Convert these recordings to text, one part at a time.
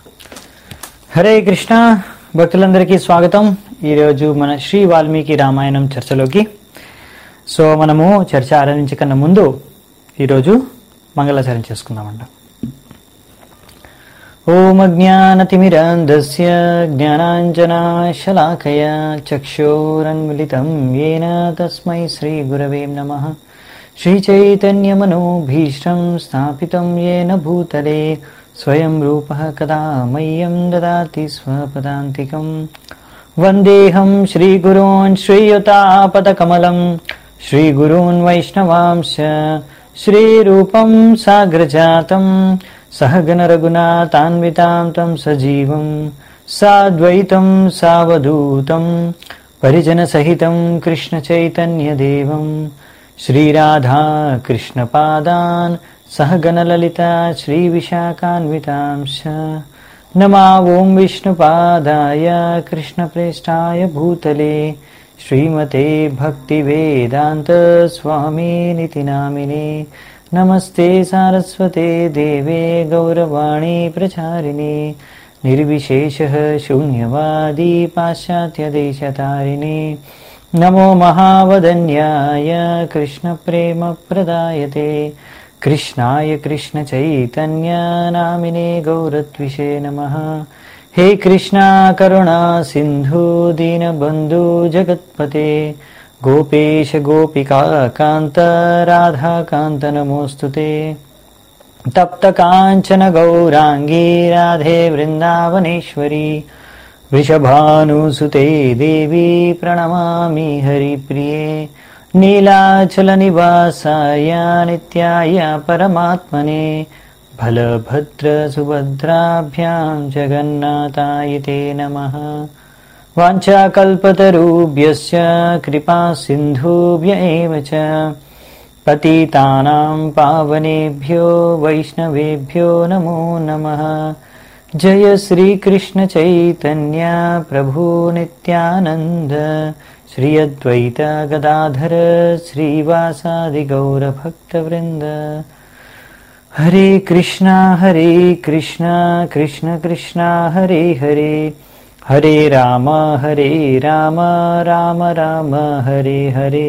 హరే కృష్ణ భక్తులందరికీ స్వాగతం ఈరోజు మన శ్రీ వాల్మీకి రామాయణం చర్చలోకి సో మనము చర్చ ఆరంభించే కన్నా ముందు ఈరోజు మంగళాచరణ చేసుకుందామంట ఓం అజ్ఞానతిమిరాంధస్య జ్ఞానాంజనాశలాకయ చక్షోరన్మిళితం ఏన తస్మై శ్రీగురవే నమః శ్రీచైతన్యమనోభీష్టం స్థాపితం येन భూతలే స్వయం రూపः కదా మह्यं దదాతి స్వపదాంతికం వందేహం శ్రీగురోన్ శ్రీయుతాపదకమలం శ్రీగురూన్ వైష్ణవాంశ శ్రీరూపం సాగ్రజాతం सहगणरघुनाथान्वितां तं सजीवं साद्वैतं सावधूतं परिजनसहितं कृष्णचैतन्यदेवं श्रीराधा कृष्णपादान् सहगणललिता श्रीविशाखान्वितांश्च नमा ॐ विष्णुपादाय कृष्णप्रेष्ठाय भूतले श्रीमते भक्तिवेदान्तस्वामिनिति नामिने नमस्ते सारस्वते देवे गौरवाणी प्रचारिणे निर्विशेषः शून्यवादी पाश्चात्यदेशतारिणे नमो महावदन्याय कृष्णप्रेमप्रदायते कृष्णाय कृष्णचैतन्यनामिने गौरत्विषे नमः हे कृष्णा करुणा सिन्धु दीनबन्धु जगत्पते गोपेश गोपिका कान्त राधाकान्त नमोऽस्तु ते तप्तकाञ्चन गौराङ्गी राधे वृन्दावनेश्वरी वृषभानुसुते देवी प्रणमामि हरिप्रिये नीलाचलनिवासाय नित्याय परमात्मने बलभद्रसुभद्राभ्यां जगन्नाथाय ते नमः वाञ्छाकल्पतरुभ्यश्च कृपा सिन्धुभ्य एव च पतितानां पावनेभ्यो वैष्णवेभ्यो नमो नमः जय श्रीकृष्णचैतन्य प्रभु नित्यानन्द श्री अद्वैत गदाधर श्रीवासादिगौरभक्तवृन्द हरे कृष्णा हरे कृष्णा कृष्ण कृष्णा हरे हरे హరే రామ హరే రామ రామ రామ హరే హరే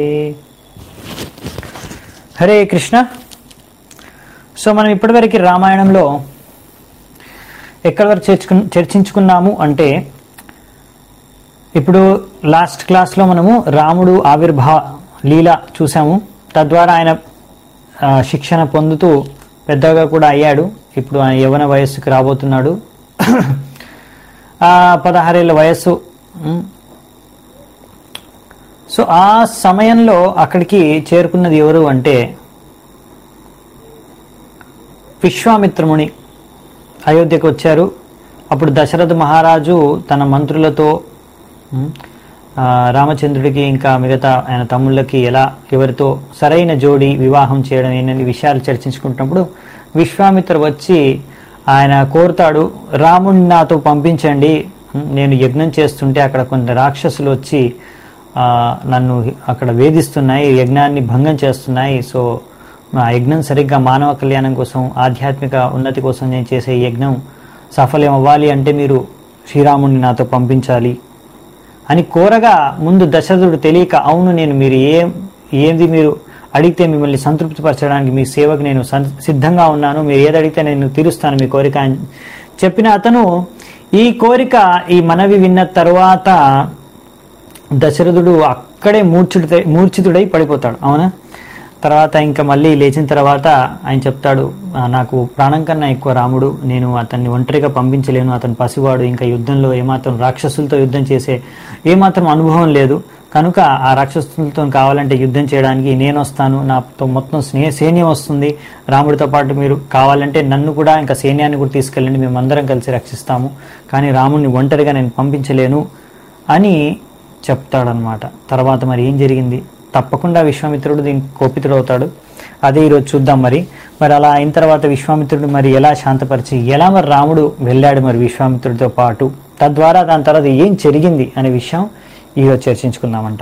హరే కృష్ణ సో మనం ఇప్పటివరకు రామాయణంలో ఎక్కడి వరకు చర్చకు చర్చించుకున్నాము అంటే ఇప్పుడు లాస్ట్ క్లాస్లో మనము రాముడు ఆవిర్భావ లీల చూసాము తద్వారా ఆయన ఆ, శిక్షణ పొందుతూ పెద్దగా కూడా అయ్యాడు ఇప్పుడు ఆయన యవన వయస్సుకి రాబోతున్నాడు ఆ పదహారేళ్ళ వయస్సు ఉమ్. సో ఆ సమయంలో అక్కడికి చేరుకున్నది ఎవరు అంటే విశ్వామిత్రముని అయోధ్యకు వచ్చారు అప్పుడు దశరథ మహారాజు తన మంత్రులతో ఉమ్, ఆ, రామచంద్రుడికి ఇంకా మిగతా ఆయన తమ్ముళ్ళకి ఎలా ఎవరితో సరైన జోడి వివాహం చేయడం ఏంటని విషయాలు చర్చించుకుంటున్నప్పుడు విశ్వామిత్ర వచ్చి ఆయన కోరుతాడు రాముడిని నాతో పంపించండి ఉమ్, నేను యజ్ఞం చేస్తుంటే అక్కడ కొన్ని రాక్షసులు వచ్చి ఆ, నన్ను అక్కడ వేధిస్తున్నాయి యజ్ఞాన్ని భంగం చేస్తున్నాయి సో ఆ యజ్ఞం సరిగ్గా మానవ కళ్యాణం కోసం ఆధ్యాత్మిక ఉన్నతి కోసం నేను చేసే ఈ యజ్ఞం సఫలం అవ్వాలి అంటే మీరు శ్రీరాముడిని నాతో పంపించాలి అని కోరగా ముందు దశరథుడు తెలియక అవును నేను మీరు ఏం ఏది మీరు అడిగితే మిమ్మల్ని సంతృప్తిపరచడానికి మీ సేవకు నేను సం- సిద్ధంగా ఉన్నాను మీరు ఏది అడిగితే నేను తీరుస్తాను మీ కోరిక అని చెప్పిన అతను ఈ కోరిక ఈ మనవి విన్న తరువాత దశరథుడు అక్కడే మూర్ఛితుడై మూర్ఛితుడై పడిపోతాడు అవునా తర్వాత ఇంకా మళ్ళీ లేచిన తర్వాత ఆయన చెప్తాడు "ఆ, నాకు ప్రాణం కన్నా ఎక్కువ రాముడు నేను అతన్ని ఒంటరిగా పంపించలేను అతను పసివాడు ఇంకా యుద్ధంలో ఏమాత్రం రాక్షసులతో యుద్ధం చేసే ఏమాత్రం అనుభవం లేదు కనుక ఆ రాక్షసులతో కావాలంటే యుద్ధం చేయడానికి నేను వస్తాను నాతో మొత్తం స్నేహ సైన్యం వస్తుంది రాముడితో పాటు మీరు కావాలంటే నన్ను కూడా ఇంకా సైన్యాన్ని కూడా తీసుకెళ్ళండి మేమందరం కలిసి రక్షిస్తాము కానీ రాముడిని ఒంటరిగా నేను పంపించలేను అని చెప్తాడనమాట తర్వాత మరి ఏం జరిగింది తప్పకుండా విశ్వామిత్రుడు దీనికి కోపితుడు అవుతాడు అదే ఈరోజు చూద్దాం మరి మరి అలా అయిన తర్వాత విశ్వామిత్రుడు మరి ఎలా శాంతపరిచి ఎలా మరి రాముడు వెళ్ళాడు మరి విశ్వామిత్రుడితో పాటు తద్వారా దాని తర్వాత ఏం జరిగింది అనే విషయం ఈరోజు చర్చించుకుందామంట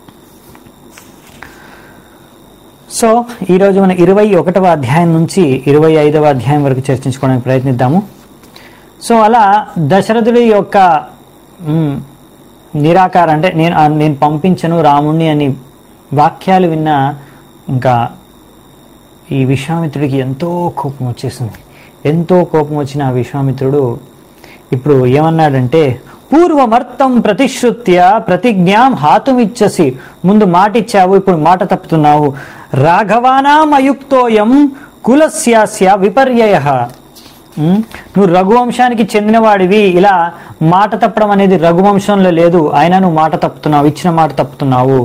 సో ఈరోజు మనం ఇరవై ఒకటవ అధ్యాయం నుంచి ఇరవై ఐదవ అధ్యాయం వరకు చర్చించుకోవడానికి ప్రయత్నిద్దాము సో అలా దశరథుడి యొక్క మ్, నిరాకార అంటే నేను ఆ, నేను పంపించను రాముణ్ణి అని వాక్యాలు విన్న ఇంకా ఈ విశ్వామిత్రుడికి ఎంతో కోపం వచ్చేసింది ఎంతో కోపం వచ్చిన ఆ విశ్వామిత్రుడు ఇప్పుడు ఏమన్నాడంటే పూర్వమర్థం ప్రతిశ్రుత్య ప్రతిజ్ఞాం హాతుమిచ్చసి ముందు మాట ఇచ్చావు ఇప్పుడు మాట తప్పుతున్నావు రాఘవానాం అయుక్తోయం కులస్యాస్య విపర్యయ ఉమ్, నువ్వు రఘువంశానికి చెందినవాడివి ఇలా మాట తప్పడం అనేది రఘువంశంలో లేదు అయినా నువ్వు మాట తప్పుతున్నావు ఇచ్చిన మాట తప్పుతున్నావు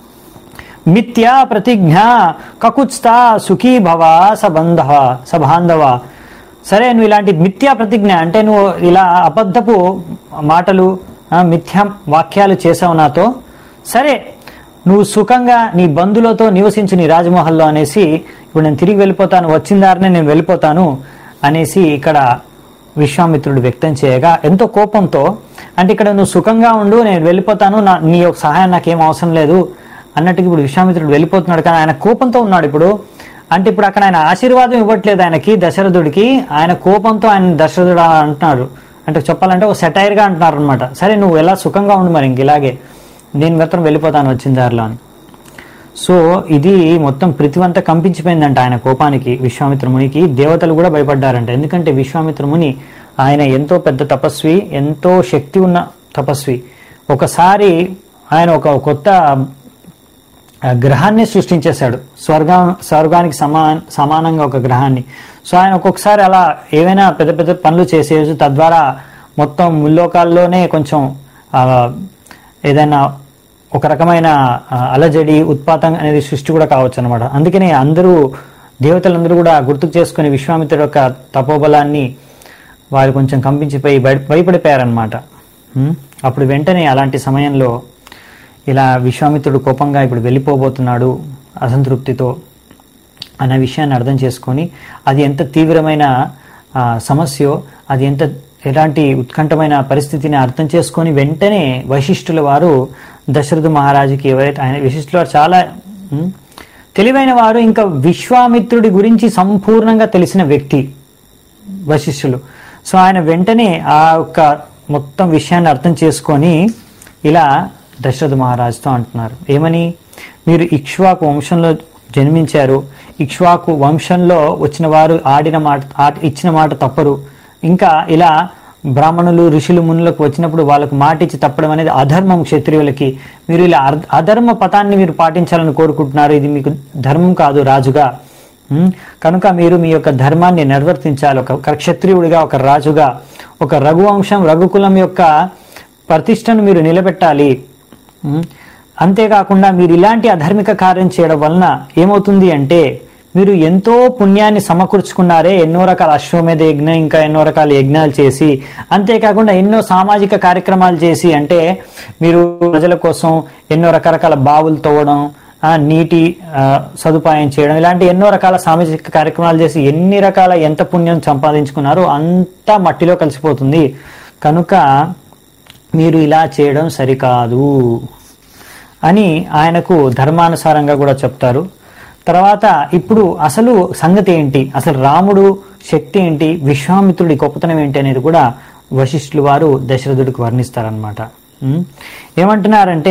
మిథ్యా ప్రతిజ్ఞ కకుత్స్థా సుఖీ భవ సబంధవ సబాంధవ సరే నువ్వు ఇలాంటి మిథ్యా ప్రతిజ్ఞ అంటే నువ్వు ఇలా అబద్ధపు మాటలు ఆ, మిథ్యా వాక్యాలు చేసావు నాతో సరే నువ్వు సుఖంగా నీ బంధువులతో నివసించు నీ రాజమహల్లో అనేసి ఇప్పుడు నేను తిరిగి వెళ్ళిపోతాను వచ్చిన దారినే నేను వెళ్ళిపోతాను అనేసి ఇక్కడ విశ్వామిత్రుడు వ్యక్తం చేయగా ఎంతో కోపంతో అంటే ఇక్కడ నువ్వు సుఖంగా ఉండు నేను వెళ్ళిపోతాను నా నీ యొక్క సహాయం నాకేం అవసరం లేదు అన్నట్టుగా ఇప్పుడు విశ్వామిత్రుడు వెళ్ళిపోతున్నాడు కానీ ఆయన కోపంతో ఉన్నాడు ఇప్పుడు అంటే ఇప్పుడు అక్కడ ఆయన ఆశీర్వాదం ఇవ్వట్లేదు ఆయనకి దశరథుడికి ఆయన కోపంతో ఆయన దశరథుడు అంటున్నారు అంటే చెప్పాలంటే ఒక సెటైర్ గా అంటున్నారు అనమాట సరే నువ్వు ఎలా సుఖంగా ఉండు మరి ఇంక ఇలాగే నేను మాత్రం వెళ్ళిపోతాను వచ్చిన దారిలో అని సో ఇది మొత్తం పృథివంతా కంపించిపోయిందంట ఆయన కోపానికి విశ్వామిత్ర మునికి దేవతలు కూడా భయపడ్డారంట ఎందుకంటే విశ్వామిత్ర ముని ఆయన ఎంతో పెద్ద తపస్వి ఎంతో శక్తి ఉన్న తపస్వి ఒకసారి ఆయన ఒక కొత్త ఆ గ్రహాన్ని సృష్టించేశాడు స్వర్గ స్వర్గానికి సమా సమానంగా ఒక గ్రహాన్ని సో ఆయన ఒక్కొక్కసారి అలా ఏవైనా పెద్ద పెద్ద పనులు చేసేయచ్చు తద్వారా మొత్తం ముల్లోకాల్లోనే కొంచెం ఆ, ఏదైనా ఒక రకమైన ఆ, అలజడి ఉత్పాతం అనేది సృష్టి కూడా కావచ్చు అనమాట అందుకనే అందరూ దేవతలందరూ కూడా గుర్తుకు చేసుకుని విశ్వామిత్రుడు యొక్క తపోబలాన్ని వారు కొంచెం కంపించిపోయి భయ భయపడిపోయారనమాట ఉం? అప్పుడు వెంటనే అలాంటి సమయంలో ఇలా విశ్వామిత్రుడు కోపంగా ఇప్పుడు వెళ్ళిపోబోతున్నాడు అసంతృప్తితో అన్న విషయాన్ని అర్థం చేసుకొని అది ఎంత తీవ్రమైన ఆ, సమస్యో అది ఎంత ఎలాంటి ఉత్కంఠమైన పరిస్థితిని అర్థం చేసుకొని వెంటనే వశిష్ఠుల వారు దశరథ మహారాజుకి ఎవరైతే ఆయన వశిష్ఠుల వారు చాలా ఉం, తెలివైన వారు ఇంకా విశ్వామిత్రుడి గురించి సంపూర్ణంగా తెలిసిన వ్యక్తి వశిష్ఠులు సో ఆయన వెంటనే ఆ యొక్క మొత్తం విషయాన్ని అర్థం చేసుకొని ఇలా దశరథ మహారాజుతో అంటున్నారు ఏమని మీరు ఇక్ష్వాకు వంశంలో జన్మించారు ఇక్ష్వాకు వంశంలో వచ్చిన వారు ఆడిన మాట ఆట- ఇచ్చిన మాట తప్పరు ఇంకా ఇలా బ్రాహ్మణులు ఋషులు మునులకు వచ్చినప్పుడు వాళ్ళకు మాట ఇచ్చి తప్పడం అనేది అధర్మం క్షత్రియులకి మీరు ఇలా అర్- అధర్మ పథాన్ని మీరు పాటించాలని కోరుకుంటున్నారు ఇది మీకు ధర్మం కాదు రాజుగా ఉమ్, కనుక మీరు మీ యొక్క ధర్మాన్ని నిర్వర్తించాలి ఒక ఒక క్షత్రియుడిగా ఒక రాజుగా ఒక రఘువంశం రఘుకులం యొక్క ప్రతిష్టను మీరు నిలబెట్టాలి ఉమ్, అంతేకాకుండా మీరు ఇలాంటి అధార్మిక కార్యం చేయడం వలన ఏమవుతుంది అంటే మీరు ఎంతో పుణ్యాన్ని సమకూర్చుకున్నారే ఎన్నో రకాల అశ్వమేధ యజ్ఞం ఇంకా ఎన్నో రకాల యజ్ఞాలు చేసి అంతేకాకుండా ఎన్నో సామాజిక కార్యక్రమాలు చేసి అంటే మీరు ప్రజల కోసం ఎన్నో రకరకాల బావులు తవ్వడం ఆ, నీటి ఆ, సదుపాయం చేయడం ఇలాంటి ఎన్నో రకాల సామాజిక కార్యక్రమాలు చేసి ఎన్ని రకాల ఎంత పుణ్యం సంపాదించుకున్నారో అంతా మట్టిలో కలిసిపోతుంది కనుక మీరు ఇలా చేయడం సరికాదు అని ఆయనకు ధర్మానుసారంగా కూడా చెప్తారు తర్వాత ఇప్పుడు అసలు సంగతి ఏంటి అసలు రాముడు శక్తి ఏంటి విశ్వామిత్రుడి గొప్పతనం ఏంటి అనేది కూడా వశిష్ఠులు వారు దశరథుడికి వర్ణిస్తారనమాట ఉం? ఏమంటున్నారంటే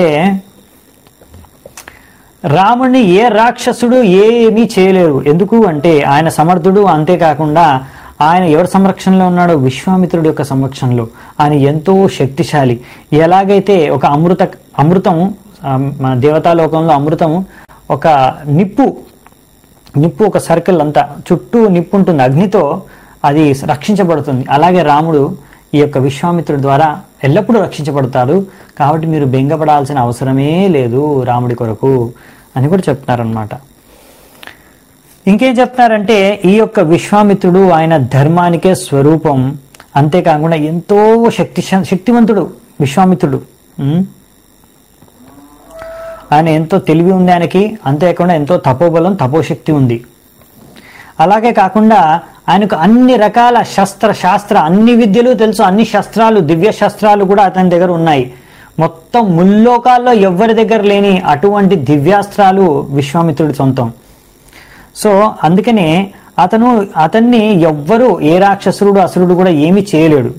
రాముడిని ఏ రాక్షసుడు ఏమీ చేయలేరు ఎందుకు అంటే ఆయన సమర్థుడు అంతేకాకుండా ఆయన ఎవరి సంరక్షణలో ఉన్నాడో విశ్వామిత్రుడి యొక్క సంరక్షణలో ఆయన ఎంతో శక్తిశాలి ఎలాగైతే ఒక అమృత అమృతం ఆ, మన దేవతాలోకంలో అమృతం ఒక నిప్పు నిప్పు ఒక సర్కిల్ అంతా చుట్టూ నిప్పు ఉంటుంది అగ్నితో అది రక్షించబడుతుంది అలాగే రాముడు ఈ యొక్క విశ్వామిత్రుడి ద్వారా ఎల్లప్పుడూ రక్షించబడతాడు కాబట్టి మీరు బెంగపడాల్సిన అవసరమే లేదు రాముడి కొరకు అని కూడా చెప్తున్నారనమాట ఇంకేం చెప్తున్నారంటే ఈ యొక్క విశ్వామిత్రుడు ఆయన ధర్మానికే స్వరూపం అంతేకాకుండా ఎంతో శక్తి శక్తివంతుడు విశ్వామిత్రుడు ఉం? ఆయన ఎంతో తెలివి ఉంది ఆయనకి అంతేకాకుండా ఎంతో తపోబలం తపోశక్తి ఉంది అలాగే కాకుండా ఆయనకు అన్ని రకాల శస్త్ర శాస్త్ర అన్ని విద్యలు తెలుసు అన్ని శస్త్రాలు దివ్య శస్త్రాలు కూడా అతని దగ్గర ఉన్నాయి మొత్తం ముల్లోకాల్లో ఎవ్వరి దగ్గర లేని అటువంటి దివ్యాస్త్రాలు విశ్వామిత్రుడి సొంతం సో అందుకనే అతను అతన్ని ఎవ్వరు ఏ రాక్షసుడు అసురుడు కూడా ఏమీ చేయలేడు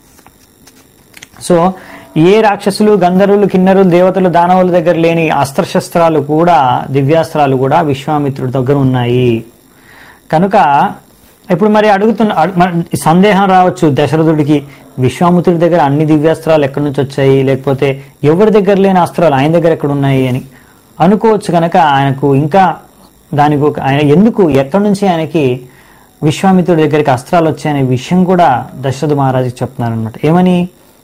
సో ఏ రాక్షసులు గంధర్వులు కిన్నరులు దేవతలు దానవుల దగ్గర లేని అస్త్రశస్త్రాలు కూడా దివ్యాస్త్రాలు కూడా విశ్వామిత్రుడి దగ్గర ఉన్నాయి కనుక ఇప్పుడు మరి అడుగుతున్న అడు- మన- సందేహం రావచ్చు దశరథుడికి విశ్వామిత్రుడి దగ్గర అన్ని దివ్యాస్త్రాలు ఎక్కడి నుంచి వచ్చాయి లేకపోతే ఎవరి దగ్గర లేని అస్త్రాలు ఆయన దగ్గర ఎక్కడ ఉన్నాయి అని అనుకోవచ్చు కనుక ఆయనకు ఇంకా దానికి ఒక ఆయన ఎందుకు ఎక్కడి నుంచి ఆయనకి విశ్వామిత్రుడి దగ్గరికి అస్త్రాలు వచ్చాయనే విషయం కూడా దశరథ మహారాజుకి చెప్తున్నారు అనమాట ఏమని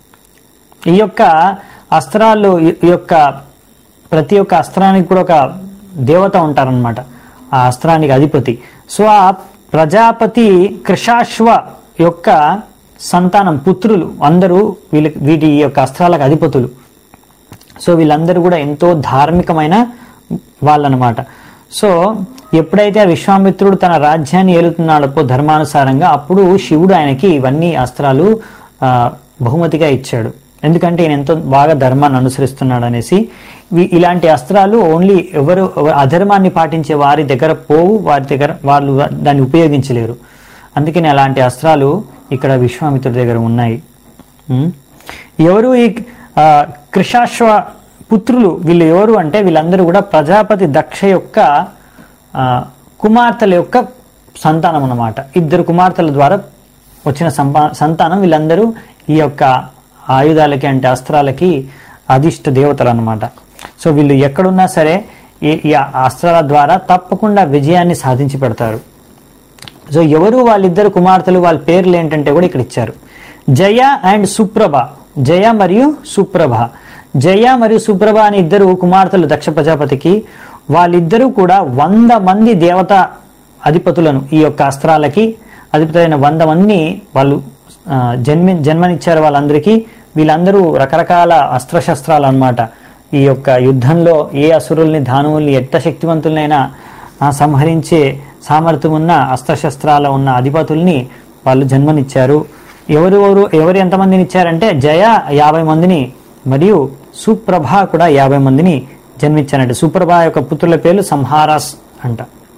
ఈ యొక్క అస్త్రాలు ఈ- ఈ యొక్క ప్రతి ఒక్క అస్త్రానికి కూడా ఒక దేవత ఉంటారనమాట ఆ అస్త్రానికి అధిపతి సో ఆ ప్రజాపతి కృషాశ్వ యొక్క సంతానం పుత్రులు అందరూ వీళ్ళ వీటి యొక్క అస్త్రాలకు అధిపతులు సో వీళ్ళందరూ కూడా ఎంతో ధార్మికమైన వాళ్ళనమాట సో ఎప్పుడైతే ఆ విశ్వామిత్రుడు తన రాజ్యాన్ని ఏలుతున్నాడో ధర్మానుసారంగా అప్పుడు శివుడు ఆయనకి ఇవన్నీ అస్త్రాలు ఆ, బహుమతిగా ఇచ్చాడు ఎందుకంటే ఈయన ఎంతో బాగా ధర్మాన్ని అనుసరిస్తున్నాడు అనేసి వీ- ఇలాంటి అస్త్రాలు ఓన్లీ ఎవరు ఎవరు అధర్మాన్ని పాటించే వారి దగ్గర పోవు వారి దగ్గర వాళ్ళు దాన్ని ఉపయోగించలేరు అందుకని అలాంటి అస్త్రాలు ఇక్కడ విశ్వామిత్రుడి దగ్గర ఉన్నాయి ఉం? ఎవరు ఈ ఆ, కృషాశ్వ పుత్రులు వీళ్ళు ఎవరు అంటే వీళ్ళందరూ కూడా ప్రజాపతి దక్ష యొక్క ఆ, కుమార్తెల యొక్క సంతానం అన్నమాట ఇద్దరు కుమార్తెల ద్వారా వచ్చిన సంపా సంతానం వీళ్ళందరూ ఈ యొక్క ఆయుధాలకి అంటే అస్త్రాలకి అధిష్ట దేవతలు అన్నమాట సో వీళ్ళు ఎక్కడున్నా సరే ఈ ఈ అస్త్రాల ద్వారా తప్పకుండా విజయాన్ని సాధించి పెడతారు సో ఎవరు వాళ్ళిద్దరు కుమార్తెలు వాళ్ళ పేర్లు ఏంటంటే కూడా ఇక్కడ ఇచ్చారు జయ అండ్ సుప్రభ జయ మరియు సుప్రభ జయ మరియు సుప్రభ అని ఇద్దరు కుమార్తెలు దక్ష ప్రజాపతికి వాళ్ళిద్దరూ కూడా వంద మంది దేవత అధిపతులను ఈ యొక్క అస్త్రాలకి అధిపతులైన వంద మందిని వాళ్ళు ఆ, జన్మి జన్మనిచ్చారు వాళ్ళందరికీ వీళ్ళందరూ రకరకాల అస్త్రశస్త్రాలు అన్నమాట ఈ యొక్క యుద్ధంలో ఏ అసురుల్ని దానవుల్ని ఎంత శక్తివంతులైనా ఆ, సంహరించే సామర్థ్యం ఉన్న అస్త్రశస్త్రాల ఉన్న అధిపతుల్ని వాళ్ళు జన్మనిచ్చారు ఎవరు ఎవరు ఎవరు ఎంతమందిని ఇచ్చారంటే జయ యాభై మందిని మరియు సుప్రభ కూడా యాభై మందిని జన్మించారంట సుప్రభ యొక్క పుత్రుల పేర్లు సంహారాస్ అంట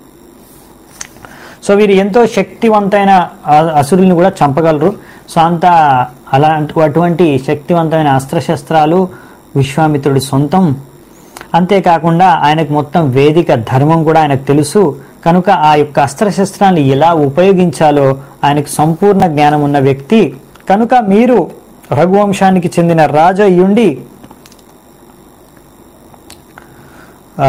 సో వీరు ఎంతో శక్తివంతమైన ఆ- అసురుల్ని కూడా చంపగలరు సో అంత అలాంటి అటువంటి శక్తివంతమైన అస్త్రశస్త్రాలు విశ్వామిత్రుడి సొంతం అంతేకాకుండా ఆయనకు మొత్తం వేదిక ధర్మం కూడా ఆయనకు తెలుసు కనుక ఆ యొక్క అస్త్రశస్త్రాన్ని ఎలా ఉపయోగించాలో ఆయనకు సంపూర్ణ జ్ఞానం ఉన్న వ్యక్తి కనుక మీరు రఘువంశానికి చెందిన రాజు అయ్యుండి ఆ,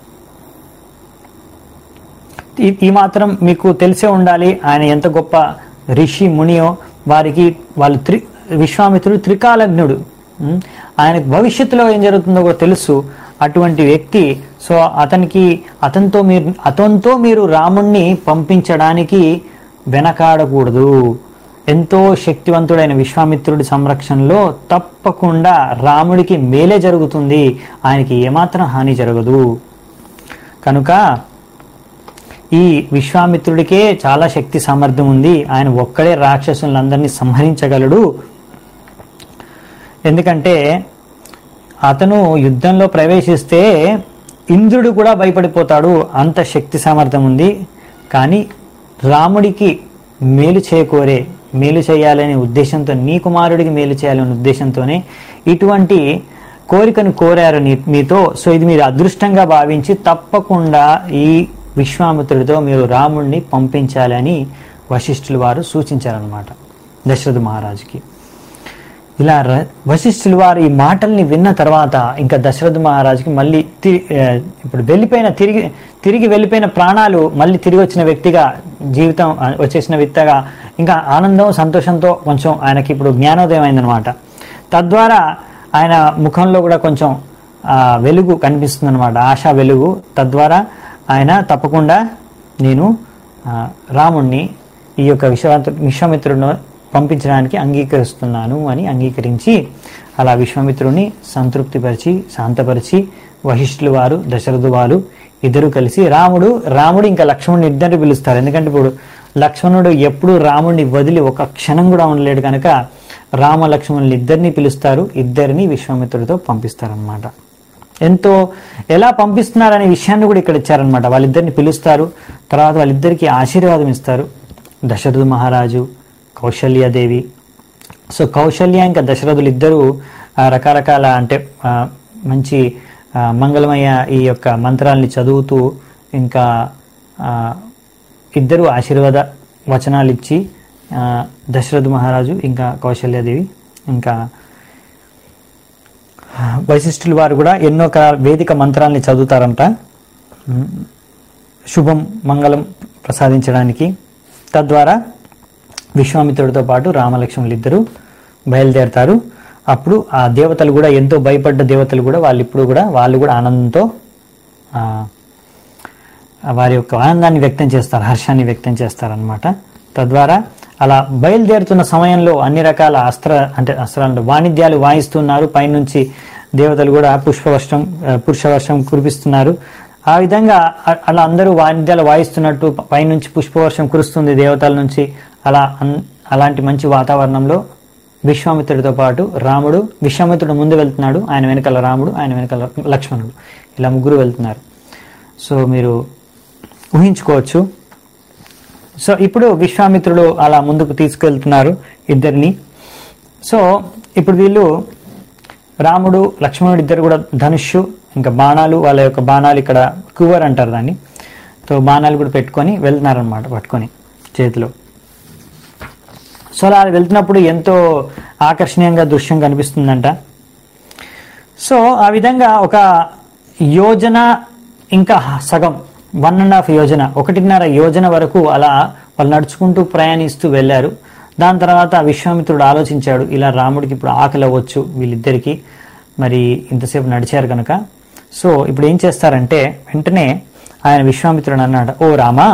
ఈ- ఈ మాత్రం మీకు తెలిసే ఉండాలి ఆయన ఎంత గొప్ప ఋషి మునియో వారికి వాళ్ళు త్రి విశ్వామిత్రుడు త్రికాలజ్ఞుడు ఉం? ఆయనకు భవిష్యత్తులో ఏం జరుగుతుందో కూడా తెలుసు అటువంటి వ్యక్తి సో అతనికి అతనితో మీరు అతనితో మీరు రాముణ్ణి పంపించడానికి వెనకాడకూడదు ఎంతో శక్తివంతుడైన విశ్వామిత్రుడి సంరక్షణలో తప్పకుండా రాముడికి మేలే జరుగుతుంది ఆయనకి ఏమాత్రం హాని జరగదు కనుక ఈ విశ్వామిత్రుడికే చాలా శక్తి సామర్థ్యం ఉంది ఆయన ఒక్కడే రాక్షసులందరినీ సంహరించగలడు ఎందుకంటే అతను యుద్ధంలో ప్రవేశిస్తే ఇంద్రుడు కూడా భయపడిపోతాడు అంత శక్తి సామర్థ్యం ఉంది కానీ రాముడికి మేలు చేకూరే మేలు చేయాలనే ఉద్దేశంతో నీ కుమారుడికి మేలు చేయాలనే ఉద్దేశంతోనే ఇటువంటి కోరికను కోరారు నీ మీతో సో ఇది మీరు అదృష్టంగా భావించి తప్పకుండా ఈ విశ్వామిత్రుడితో మీరు రాముడిని పంపించాలని వశిష్ఠులు వారు సూచించారనమాట దశరథ మహారాజుకి ఇలా ర- వశిష్ఠులు వారు ఈ మాటల్ని విన్న తర్వాత ఇంకా దశరథ మహారాజుకి మళ్ళీ తి- ఆ, ఇప్పుడు వెళ్ళిపోయిన తిరిగి తిరిగి వెళ్ళిపోయిన ప్రాణాలు మళ్ళీ తిరిగి వచ్చిన వ్యక్తిగా జీవితం ఆ, వచ్చేసిన వ్యక్తిగా ఇంకా ఆనందం సంతోషంతో కొంచెం ఆయనకి ఇప్పుడు జ్ఞానోదయం అయిందనమాట తద్వారా ఆయన ముఖంలో కూడా కొంచెం ఆ, వెలుగు కనిపిస్తుంది అనమాట ఆశా వెలుగు తద్వారా ఆయన తప్పకుండా నేను ఆ, రాముణ్ణి ఈ యొక్క విశ్వామిత్ర విశ్వామిత్రుడిని పంపించడానికి అంగీకరిస్తున్నాను అని అంగీకరించి అలా విశ్వామిత్రుడిని సంతృప్తిపరిచి శాంతపరిచి వశిష్ఠులు వారు దశరథు వారు ఇద్దరు కలిసి రాముడు రాముడు ఇంకా లక్ష్మణుని ఇద్దరిని పిలుస్తారు ఎందుకంటే ఇప్పుడు లక్ష్మణుడు ఎప్పుడు రాముడిని వదిలి ఒక క్షణం కూడా ఉండలేడు కనుక రామ లక్ష్మణులు ఇద్దరిని పిలుస్తారు ఇద్దరిని విశ్వామిత్రుడితో పంపిస్తారనమాట ఎంతో ఎలా పంపిస్తున్నారనే విషయాన్ని కూడా ఇక్కడ ఇచ్చారనమాట వాళ్ళిద్దరిని పిలుస్తారు తర్వాత వాళ్ళిద్దరికి ఆశీర్వాదం ఇస్తారు దశరథ మహారాజు కౌశల్యాదేవి సో కౌశల్య ఇంకా దశరథులు ఇద్దరు రకరకాల అంటే ఆ, మంచి ఆ, మంగళమయ ఈ యొక్క మంత్రాల్ని చదువుతూ ఇంకా ఆ, ఇద్దరు ఆశీర్వాద వచనాలు ఇచ్చి ఆ, దశరథ మహారాజు ఇంకా కౌశల్యాదేవి ఇంకా వశిష్ఠుల వారు కూడా ఎన్నో క- వేదిక మంత్రాల్ని చదువుతారంట ఉమ్, శుభం మంగళం ప్రసాదించడానికి తద్వారా విశ్వామిత్రుడితో పాటు రామలక్ష్మణులు ఇద్దరు బయలుదేరతారు అప్పుడు ఆ దేవతలు కూడా ఎంతో భయపడ్డ దేవతలు కూడా వాళ్ళు ఇప్పుడు కూడా వాళ్ళు కూడా ఆనందంతో ఆ, వారి యొక్క ఆనందాన్ని వ్యక్తం చేస్తారు హర్షాన్ని వ్యక్తం చేస్తారనమాట తద్వారా అలా బయలుదేరుతున్న సమయంలో అన్ని రకాల అస్త్ర అంటే అస్త్రాలు వాణిజ్యాలు వాయిస్తున్నారు పైనుంచి దేవతలు కూడా పుష్పవర్షం ఆ, పురుషవర్షం కురిపిస్తున్నారు ఆ విధంగా అ- అలా అందరూ వాయిద్యాలు వాయిస్తున్నట్టు ప- పైనుంచి పుష్పవర్షం కురుస్తుంది దేవతల నుంచి అలా అన్- అలాంటి మంచి వాతావరణంలో విశ్వామిత్రుడితో పాటు రాముడు విశ్వామిత్రుడు ముందు వెళ్తున్నాడు ఆయన వెనకాల రాముడు ఆయన వెనకాల లక్ష్మణుడు ఇలా ముగ్గురు వెళ్తున్నారు సో మీరు ఊహించుకోవచ్చు సో ఇప్పుడు విశ్వామిత్రుడు అలా ముందుకు తీసుకెళ్తున్నారు ఇద్దరిని సో ఇప్పుడు వీళ్ళు రాముడు లక్ష్మణుడు ఇద్దరు కూడా ధనుష్షు ఇంకా బాణాలు వాళ్ళ యొక్క బాణాలు ఇక్కడ కువర్ అంటారు దాన్ని సో బాణాలు కూడా పెట్టుకొని వెళ్తున్నారనమాట పట్టుకొని చేతిలో సో అలా వెళ్తున్నప్పుడు ఎంతో ఆకర్షణీయంగా దృశ్యం కనిపిస్తుందంట సో ఆ విధంగా ఒక యోజన ఇంకా సగం వన్ అండ్ హాఫ్ యోజన ఒకటిన్నర యోజన వరకు అలా వాళ్ళు నడుచుకుంటూ ప్రయాణిస్తూ వెళ్ళారు దాని తర్వాత విశ్వామిత్రుడు ఆలోచించాడు ఇలా రాముడికి ఇప్పుడు ఆకలి అవ్వచ్చు వీళ్ళిద్దరికి మరి ఇంతసేపు నడిచారు కనుక సో ఇప్పుడు ఏం చేస్తారంటే వెంటనే ఆయన విశ్వామిత్రుడు అన్నాడు ఓ రామా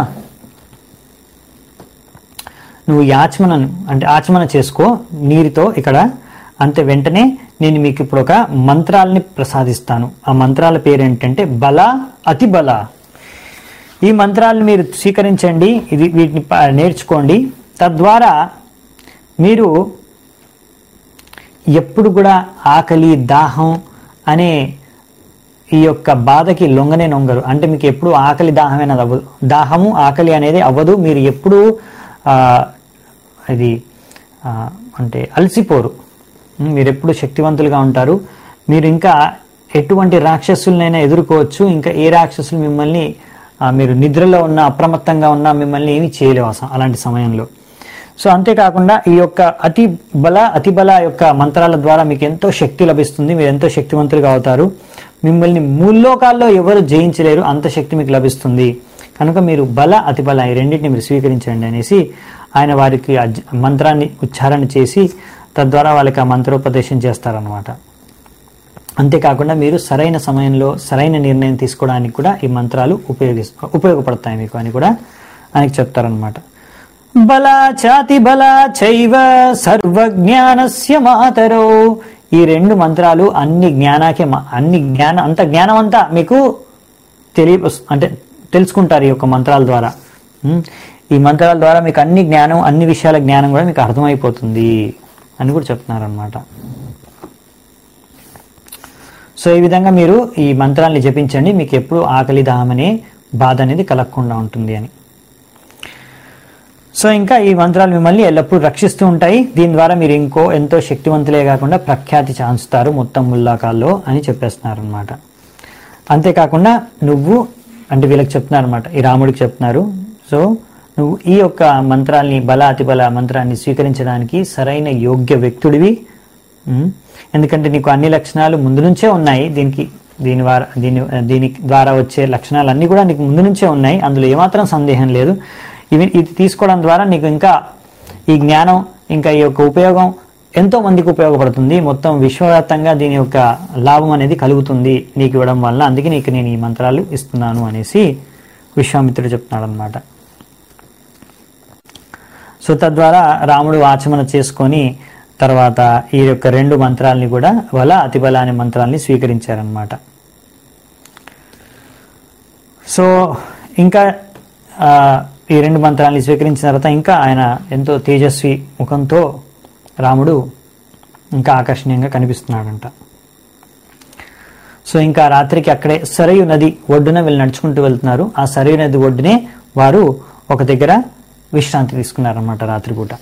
నువ్వు యాచమనను అంటే ఆచమన చేసుకో నీరుతో ఇక్కడ అంతే వెంటనే నేను మీకు ఇప్పుడు ఒక మంత్రాలని ప్రసాదిస్తాను ఆ మంత్రాల పేరు ఏంటంటే బల అతి బల ఈ మంత్రాలను మీరు స్వీకరించండి ఇది వీటిని ప- నేర్చుకోండి తద్వారా మీరు ఎప్పుడు కూడా ఆకలి దాహం అనే ఈ యొక్క బాధకి లొంగనే లొంగరు అంటే మీకు ఎప్పుడు ఆకలి దాహం అనేది అవ్వదు దాహము ఆకలి అనేది అవ్వదు మీరు ఎప్పుడు ఆ, ఇది ఆ, అంటే అలసిపోరు ఉమ్, మీరు ఎప్పుడు శక్తివంతులుగా ఉంటారు మీరు ఇంకా ఎటువంటి రాక్షసులనైనా ఎదుర్కోవచ్చు ఇంకా ఏ రాక్షసులు మిమ్మల్ని ఆ, మీరు నిద్రలో ఉన్న అప్రమత్తంగా ఉన్న మిమ్మల్ని ఏమీ చేయలేవు ఆ స- అలాంటి సమయంలో సో అంతేకాకుండా ఈ యొక్క అతి బల అతి బల యొక్క మంత్రాల ద్వారా మీకు ఎంతో శక్తి లభిస్తుంది మీరు ఎంతో శక్తివంతులుగా అవుతారు మిమ్మల్ని ముల్లోకాల్లో ఎవరు జయించలేరు అంత శక్తి మీకు లభిస్తుంది కనుక మీరు బల అతి బల ఈ రెండింటిని మీరు స్వీకరించండి అనేసి ఆయన వారికి ఆ జ- మంత్రాన్ని ఉచ్చారణ చేసి తద్వారా వాళ్ళకి ఆ మంత్రోపదేశం చేస్తారనమాట అంతేకాకుండా మీరు సరైన సమయంలో సరైన నిర్ణయం తీసుకోవడానికి కూడా ఈ మంత్రాలు ఉపయోగి ఉపయోగపడతాయి మీకు అని కూడా ఆయనకి చెప్తారనమాట బల చాతి బల చైవ సర్వజ్ఞానస్య మాతరో ఈ రెండు మంత్రాలు అన్ని జ్ఞానాకే మా- అన్ని జ్ఞాన అంత జ్ఞానం అంతా మీకు తెలియ అంటే తెలుసుకుంటారు ఈ యొక్క మంత్రాల ద్వారా ఉమ్, ఈ మంత్రాల ద్వారా మీకు అన్ని జ్ఞానం అన్ని విషయాల జ్ఞానం కూడా మీకు అర్థమైపోతుంది అని కూడా చెప్తున్నారు అనమాట సో ఈ విధంగా మీరు ఈ మంత్రాన్ని జపించండి మీకు ఎప్పుడు ఆకలి దాహం అనే బాధ అనేది కలగకుండా ఉంటుంది అని సో ఇంకా ఈ మంత్రాలు మిమ్మల్ని ఎల్లప్పుడూ రక్షిస్తూ ఉంటాయి దీని ద్వారా మీరు ఇంకో ఎంతో శక్తివంతులే కాకుండా ప్రఖ్యాతి చాంచుతారు మొత్తం ముల్లాకాల్లో అని చెప్పేస్తున్నారు అనమాట అంతేకాకుండా నువ్వు అంటే వీళ్ళకి చెప్తున్నారు అనమాట ఈ రాముడికి చెప్తున్నారు సో నువ్వు ఈ యొక్క మంత్రాల్ని బల అతి బల మంత్రాన్ని స్వీకరించడానికి సరైన యోగ్య వ్యక్తుడివి ఉమ్, ఎందుకంటే నీకు అన్ని లక్షణాలు ముందు నుంచే ఉన్నాయి దీనికి దీని ద్వారా దీని దీని ద్వారా వచ్చే లక్షణాలు అన్నీ కూడా నీకు ముందు నుంచే ఉన్నాయి అందులో ఏమాత్రం సందేహం లేదు ఇవి ఇది తీసుకోవడం ద్వారా నీకు ఇంకా ఈ జ్ఞానం ఇంకా ఈ యొక్క ఉపయోగం ఎంతో మందికి ఉపయోగపడుతుంది మొత్తం విశ్వవ్యాప్తంగా దీని యొక్క లాభం అనేది కలుగుతుంది నీకు ఇవ్వడం వల్ల అందుకే నీకు నేను ఈ మంత్రాలు ఇస్తున్నాను అనేసి విశ్వామిత్రుడు చెప్తున్నాడు అనమాట సో తద్వారా రాముడు ఆచమన చేసుకొని తర్వాత ఈ యొక్క రెండు మంత్రాల్ని కూడా వల అతిబల అనే మంత్రాల్ని స్వీకరించారనమాట సో ఇంకా ఆ, ఈ రెండు మంత్రాల్ని స్వీకరించిన తర్వాత ఇంకా ఆయన ఎంతో తేజస్వి ముఖంతో రాముడు ఇంకా ఆకర్షణీయంగా కనిపిస్తున్నాడంట సో ఇంకా రాత్రికి అక్కడే సరయు నది ఒడ్డున వీళ్ళు నడుచుకుంటూ వెళ్తున్నారు ఆ సరయు నది ఒడ్డునే వారు ఒక దగ్గర విశ్రాంతి తీసుకున్నారన్నమాట రాత్రిపూట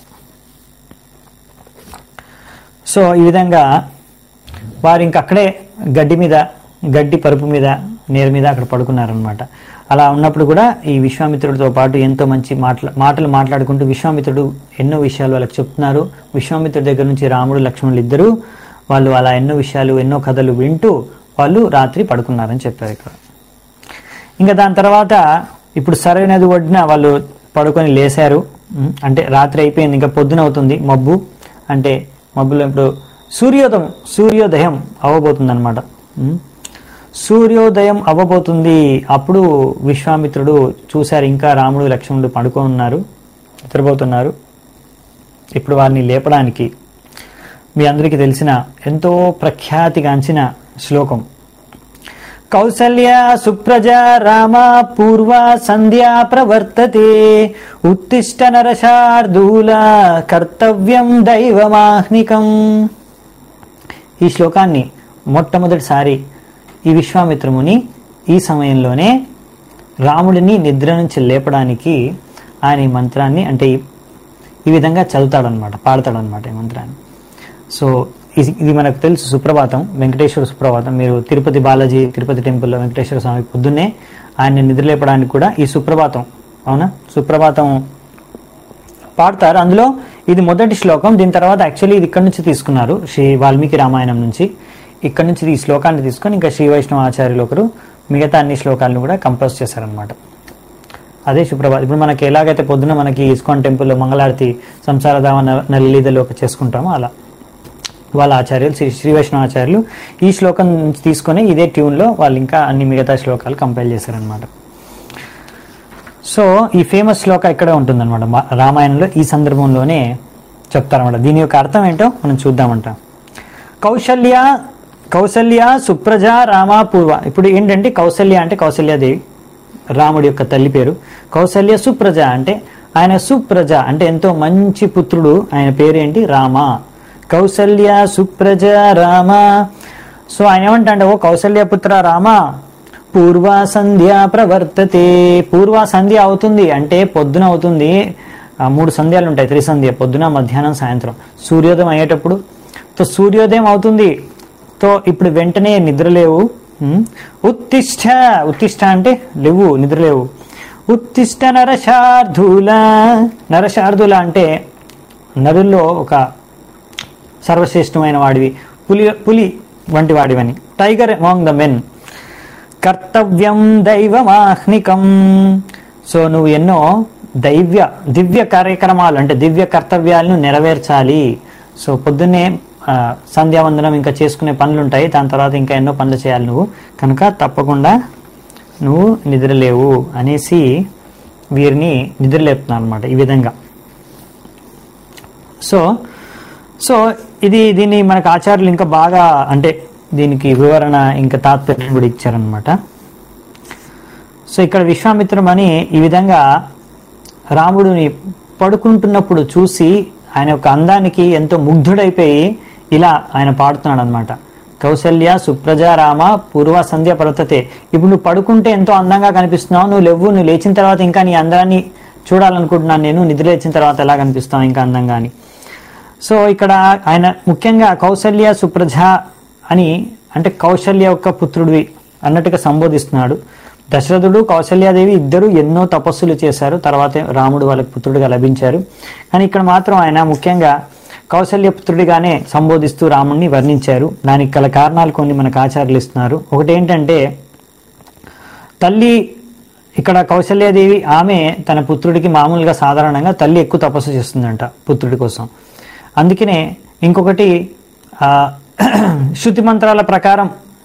సో ఈ విధంగా వారు ఇంక అక్కడే గడ్డి మీద గడ్డి పరుపు మీద నేల మీద అక్కడ పడుకున్నారనమాట అలా ఉన్నప్పుడు కూడా ఈ విశ్వామిత్రుడితో పాటు ఎంతో మంచి మాటల మాటలు మాట్లాడుకుంటూ విశ్వామిత్రుడు ఎన్నో విషయాలు వాళ్ళకి చెప్తున్నారు విశ్వామిత్రుడి దగ్గర నుంచి రాముడు లక్ష్మణులు ఇద్దరు వాళ్ళు అలా ఎన్నో విషయాలు ఎన్నో కథలు వింటూ వాళ్ళు రాత్రి పడుకున్నారని చెప్పారు ఇక్కడ ఇంకా దాని తర్వాత ఇప్పుడు సరైన నది ఒడ్డున వాళ్ళు పడుకొని లేశారు ఉమ్, అంటే రాత్రి అయిపోయింది ఇంకా పొద్దున అవుతుంది మబ్బు అంటే మబ్బులో ఇప్పుడు సూర్యోదయం సూర్యోదయం అవ్వబోతుంది అనమాట సూర్యోదయం అవ్వబోతుంది అప్పుడు విశ్వామిత్రుడు చూశారు ఇంకా రాముడు లక్ష్మణుడు పడుకొని ఉన్నారు నిద్రపోతున్నారు ఇప్పుడు వారిని లేపడానికి మీ అందరికీ తెలిసిన ఎంతో ప్రఖ్యాతిగాంచిన శ్లోకం కౌసల్య సుప్రజ రామ పూర్వ సంధ్యా ప్రవర్తతే ఉత్తిష్ట నరశార్దూల కర్తవ్యం దైవమాహ్నికం ఈ శ్లోకాన్ని మొట్టమొదటిసారి ఈ విశ్వామిత్రముని ఈ సమయంలోనే రాముడిని నిద్ర నుంచి లేపడానికి ఆయన ఈ మంత్రాన్ని అంటే ఈ- ఈ విధంగా చదువుతాడనమాట పాడతాడనమాట ఈ మంత్రాన్ని సో ఇది ఇది మనకు తెలుసు సుప్రభాతం వెంకటేశ్వర సుప్రభాతం మీరు తిరుపతి బాలాజీ తిరుపతి టెంపుల్లో వెంకటేశ్వర స్వామి పొద్దున్నే ఆయన్ని నిద్రలేపడానికి కూడా ఈ సుప్రభాతం అవునా సుప్రభాతం పాడతారు అందులో ఇది మొదటి శ్లోకం దీని తర్వాత యాక్చువల్లీ ఇది ఇక్కడ నుంచి తీసుకున్నారు శ్రీ వాల్మీకి రామాయణం నుంచి ఇక్కడ నుంచి ఈ శ్లోకాన్ని తీసుకొని ఇంకా శ్రీ వైష్ణవ ఆచార్యులు ఒకరు మిగతా అన్ని శ్లోకాలను కూడా కంపోజ్ చేశారనమాట అదే సుప్రభాత్ ఇప్పుడు మనకి ఎలాగైతే పొద్దున మనకి ఇస్కాన్ టెంపుల్లో మంగళారతి సంసారధామ నల్లీదలో చేసుకుంటామో అలా వాళ్ళ ఆచార్యులు శ్రీ శ్రీ వైష్ణవ ఆచార్యులు ఈ శ్లోకం నుంచి తీసుకొని ఇదే ట్యూన్లో వాళ్ళు ఇంకా అన్ని మిగతా శ్లోకాలు కంపైల్ చేశారనమాట సో ఈ ఫేమస్ శ్లోక ఇక్కడే ఉంటుందన్నమాట మా- రామాయణంలో ఈ సందర్భంలోనే చెప్తారన్నమాట దీని యొక్క అర్థం ఏంటో మనం చూద్దామంట కౌశల్య కౌసల్య సుప్రజ రామ పూర్వ ఇప్పుడు ఏంటంటే కౌసల్య అంటే కౌసల్యాదేవి రాముడి యొక్క తల్లి పేరు కౌసల్య సుప్రజ అంటే ఆయన సుప్రజ అంటే ఎంతో మంచి పుత్రుడు ఆయన పేరు ఏంటి రామ కౌసల్య సుప్రజ రామ సో ఆయన ఏమంటాడు ఓ కౌసల్య పుత్ర రామ పూర్వ సంధ్య ప్రవర్తతే పూర్వ సంధ్య అవుతుంది అంటే పొద్దున అవుతుంది ఆ మూడు సంధ్యాలు ఉంటాయి త్రిసంధ్య పొద్దున మధ్యాహ్నం సాయంత్రం సూర్యోదయం అయ్యేటప్పుడు తో సూర్యోదయం అవుతుంది తో ఇప్పుడు వెంటనే నిద్రలేవు ఉమ్, ఉత్తిష్ట ఉత్తిష్ట అంటే లేవు నిద్రలేవు ఉత్తిష్ట నరశార్ధూల నరశార్ధుల అంటే నరుల్లో ఒక సర్వశ్రేష్టమైన వాడివి పులి పులి వంటి వాడివని టైగర్ అమాంగ్ ద మెన్ కర్తవ్యం దైవమాహ్నికం సో నువ్వు ఎన్నో దైవ్య దివ్య కార్యక్రమాలు అంటే దివ్య కర్తవ్యాలను నెరవేర్చాలి సో పొద్దున్నే ఆ, సంధ్యావందనం ఇంకా చేసుకునే పనులు ఉంటాయి దాని తర్వాత ఇంకా ఎన్నో పనులు చేయాలి నువ్వు కనుక తప్పకుండా నువ్వు నిద్రలేవు అనేసి వీరిని నిద్రలేపుతున్నాను అనమాట ఈ విధంగా సో సో ఇది దీన్ని మనకు ఆచార్యులు ఇంకా బాగా అంటే దీనికి వివరణ ఇంకా తాత్పర్యం కూడా ఇచ్చారనమాట సో ఇక్కడ విశ్వామిత్రం అని ఈ విధంగా రాముడిని పడుకుంటున్నప్పుడు చూసి ఆయన యొక్క అందానికి ఎంతో ముగ్ధుడైపోయి ఇలా ఆయన పాడుతున్నాడు అనమాట కౌసల్య సుప్రజ రామ పూర్వ సంధ్య పర్వతతే ఇప్పుడు నువ్వు పడుకుంటే ఎంతో అందంగా కనిపిస్తున్నావు నువ్వు లేవు నువ్వు లేచిన తర్వాత ఇంకా నీ అందాన్ని చూడాలనుకుంటున్నాను నేను నిద్ర లేచిన తర్వాత ఎలా కనిపిస్తావు ఇంకా అందంగా అని సో ఇక్కడ ఆయన ముఖ్యంగా కౌసల్య సుప్రజ అని అంటే కౌశల్య యొక్క పుత్రుడివి అన్నట్టుగా సంబోధిస్తున్నాడు దశరథుడు కౌశల్యాదేవి ఇద్దరు ఎన్నో తపస్సులు చేశారు తర్వాతే రాముడు వాళ్ళకి పుత్రుడిగా లభించారు కానీ ఇక్కడ మాత్రం ఆయన ముఖ్యంగా కౌశల్య పుత్రుడిగానే సంబోధిస్తూ రాముడిని వర్ణించారు దానికి గల కారణాలు కొన్ని మనకు ఆచార్యులు ఇస్తున్నారు ఒకటి ఏంటంటే తల్లి ఇక్కడ కౌశల్యాదేవి ఆమె తన పుత్రుడికి మామూలుగా సాధారణంగా తల్లి ఎక్కువ తపస్సు చేస్తుందంట పుత్రుడి కోసం అందుకనే ఇంకొకటి ఆ, శృతి మంత్రాల ప్రకారం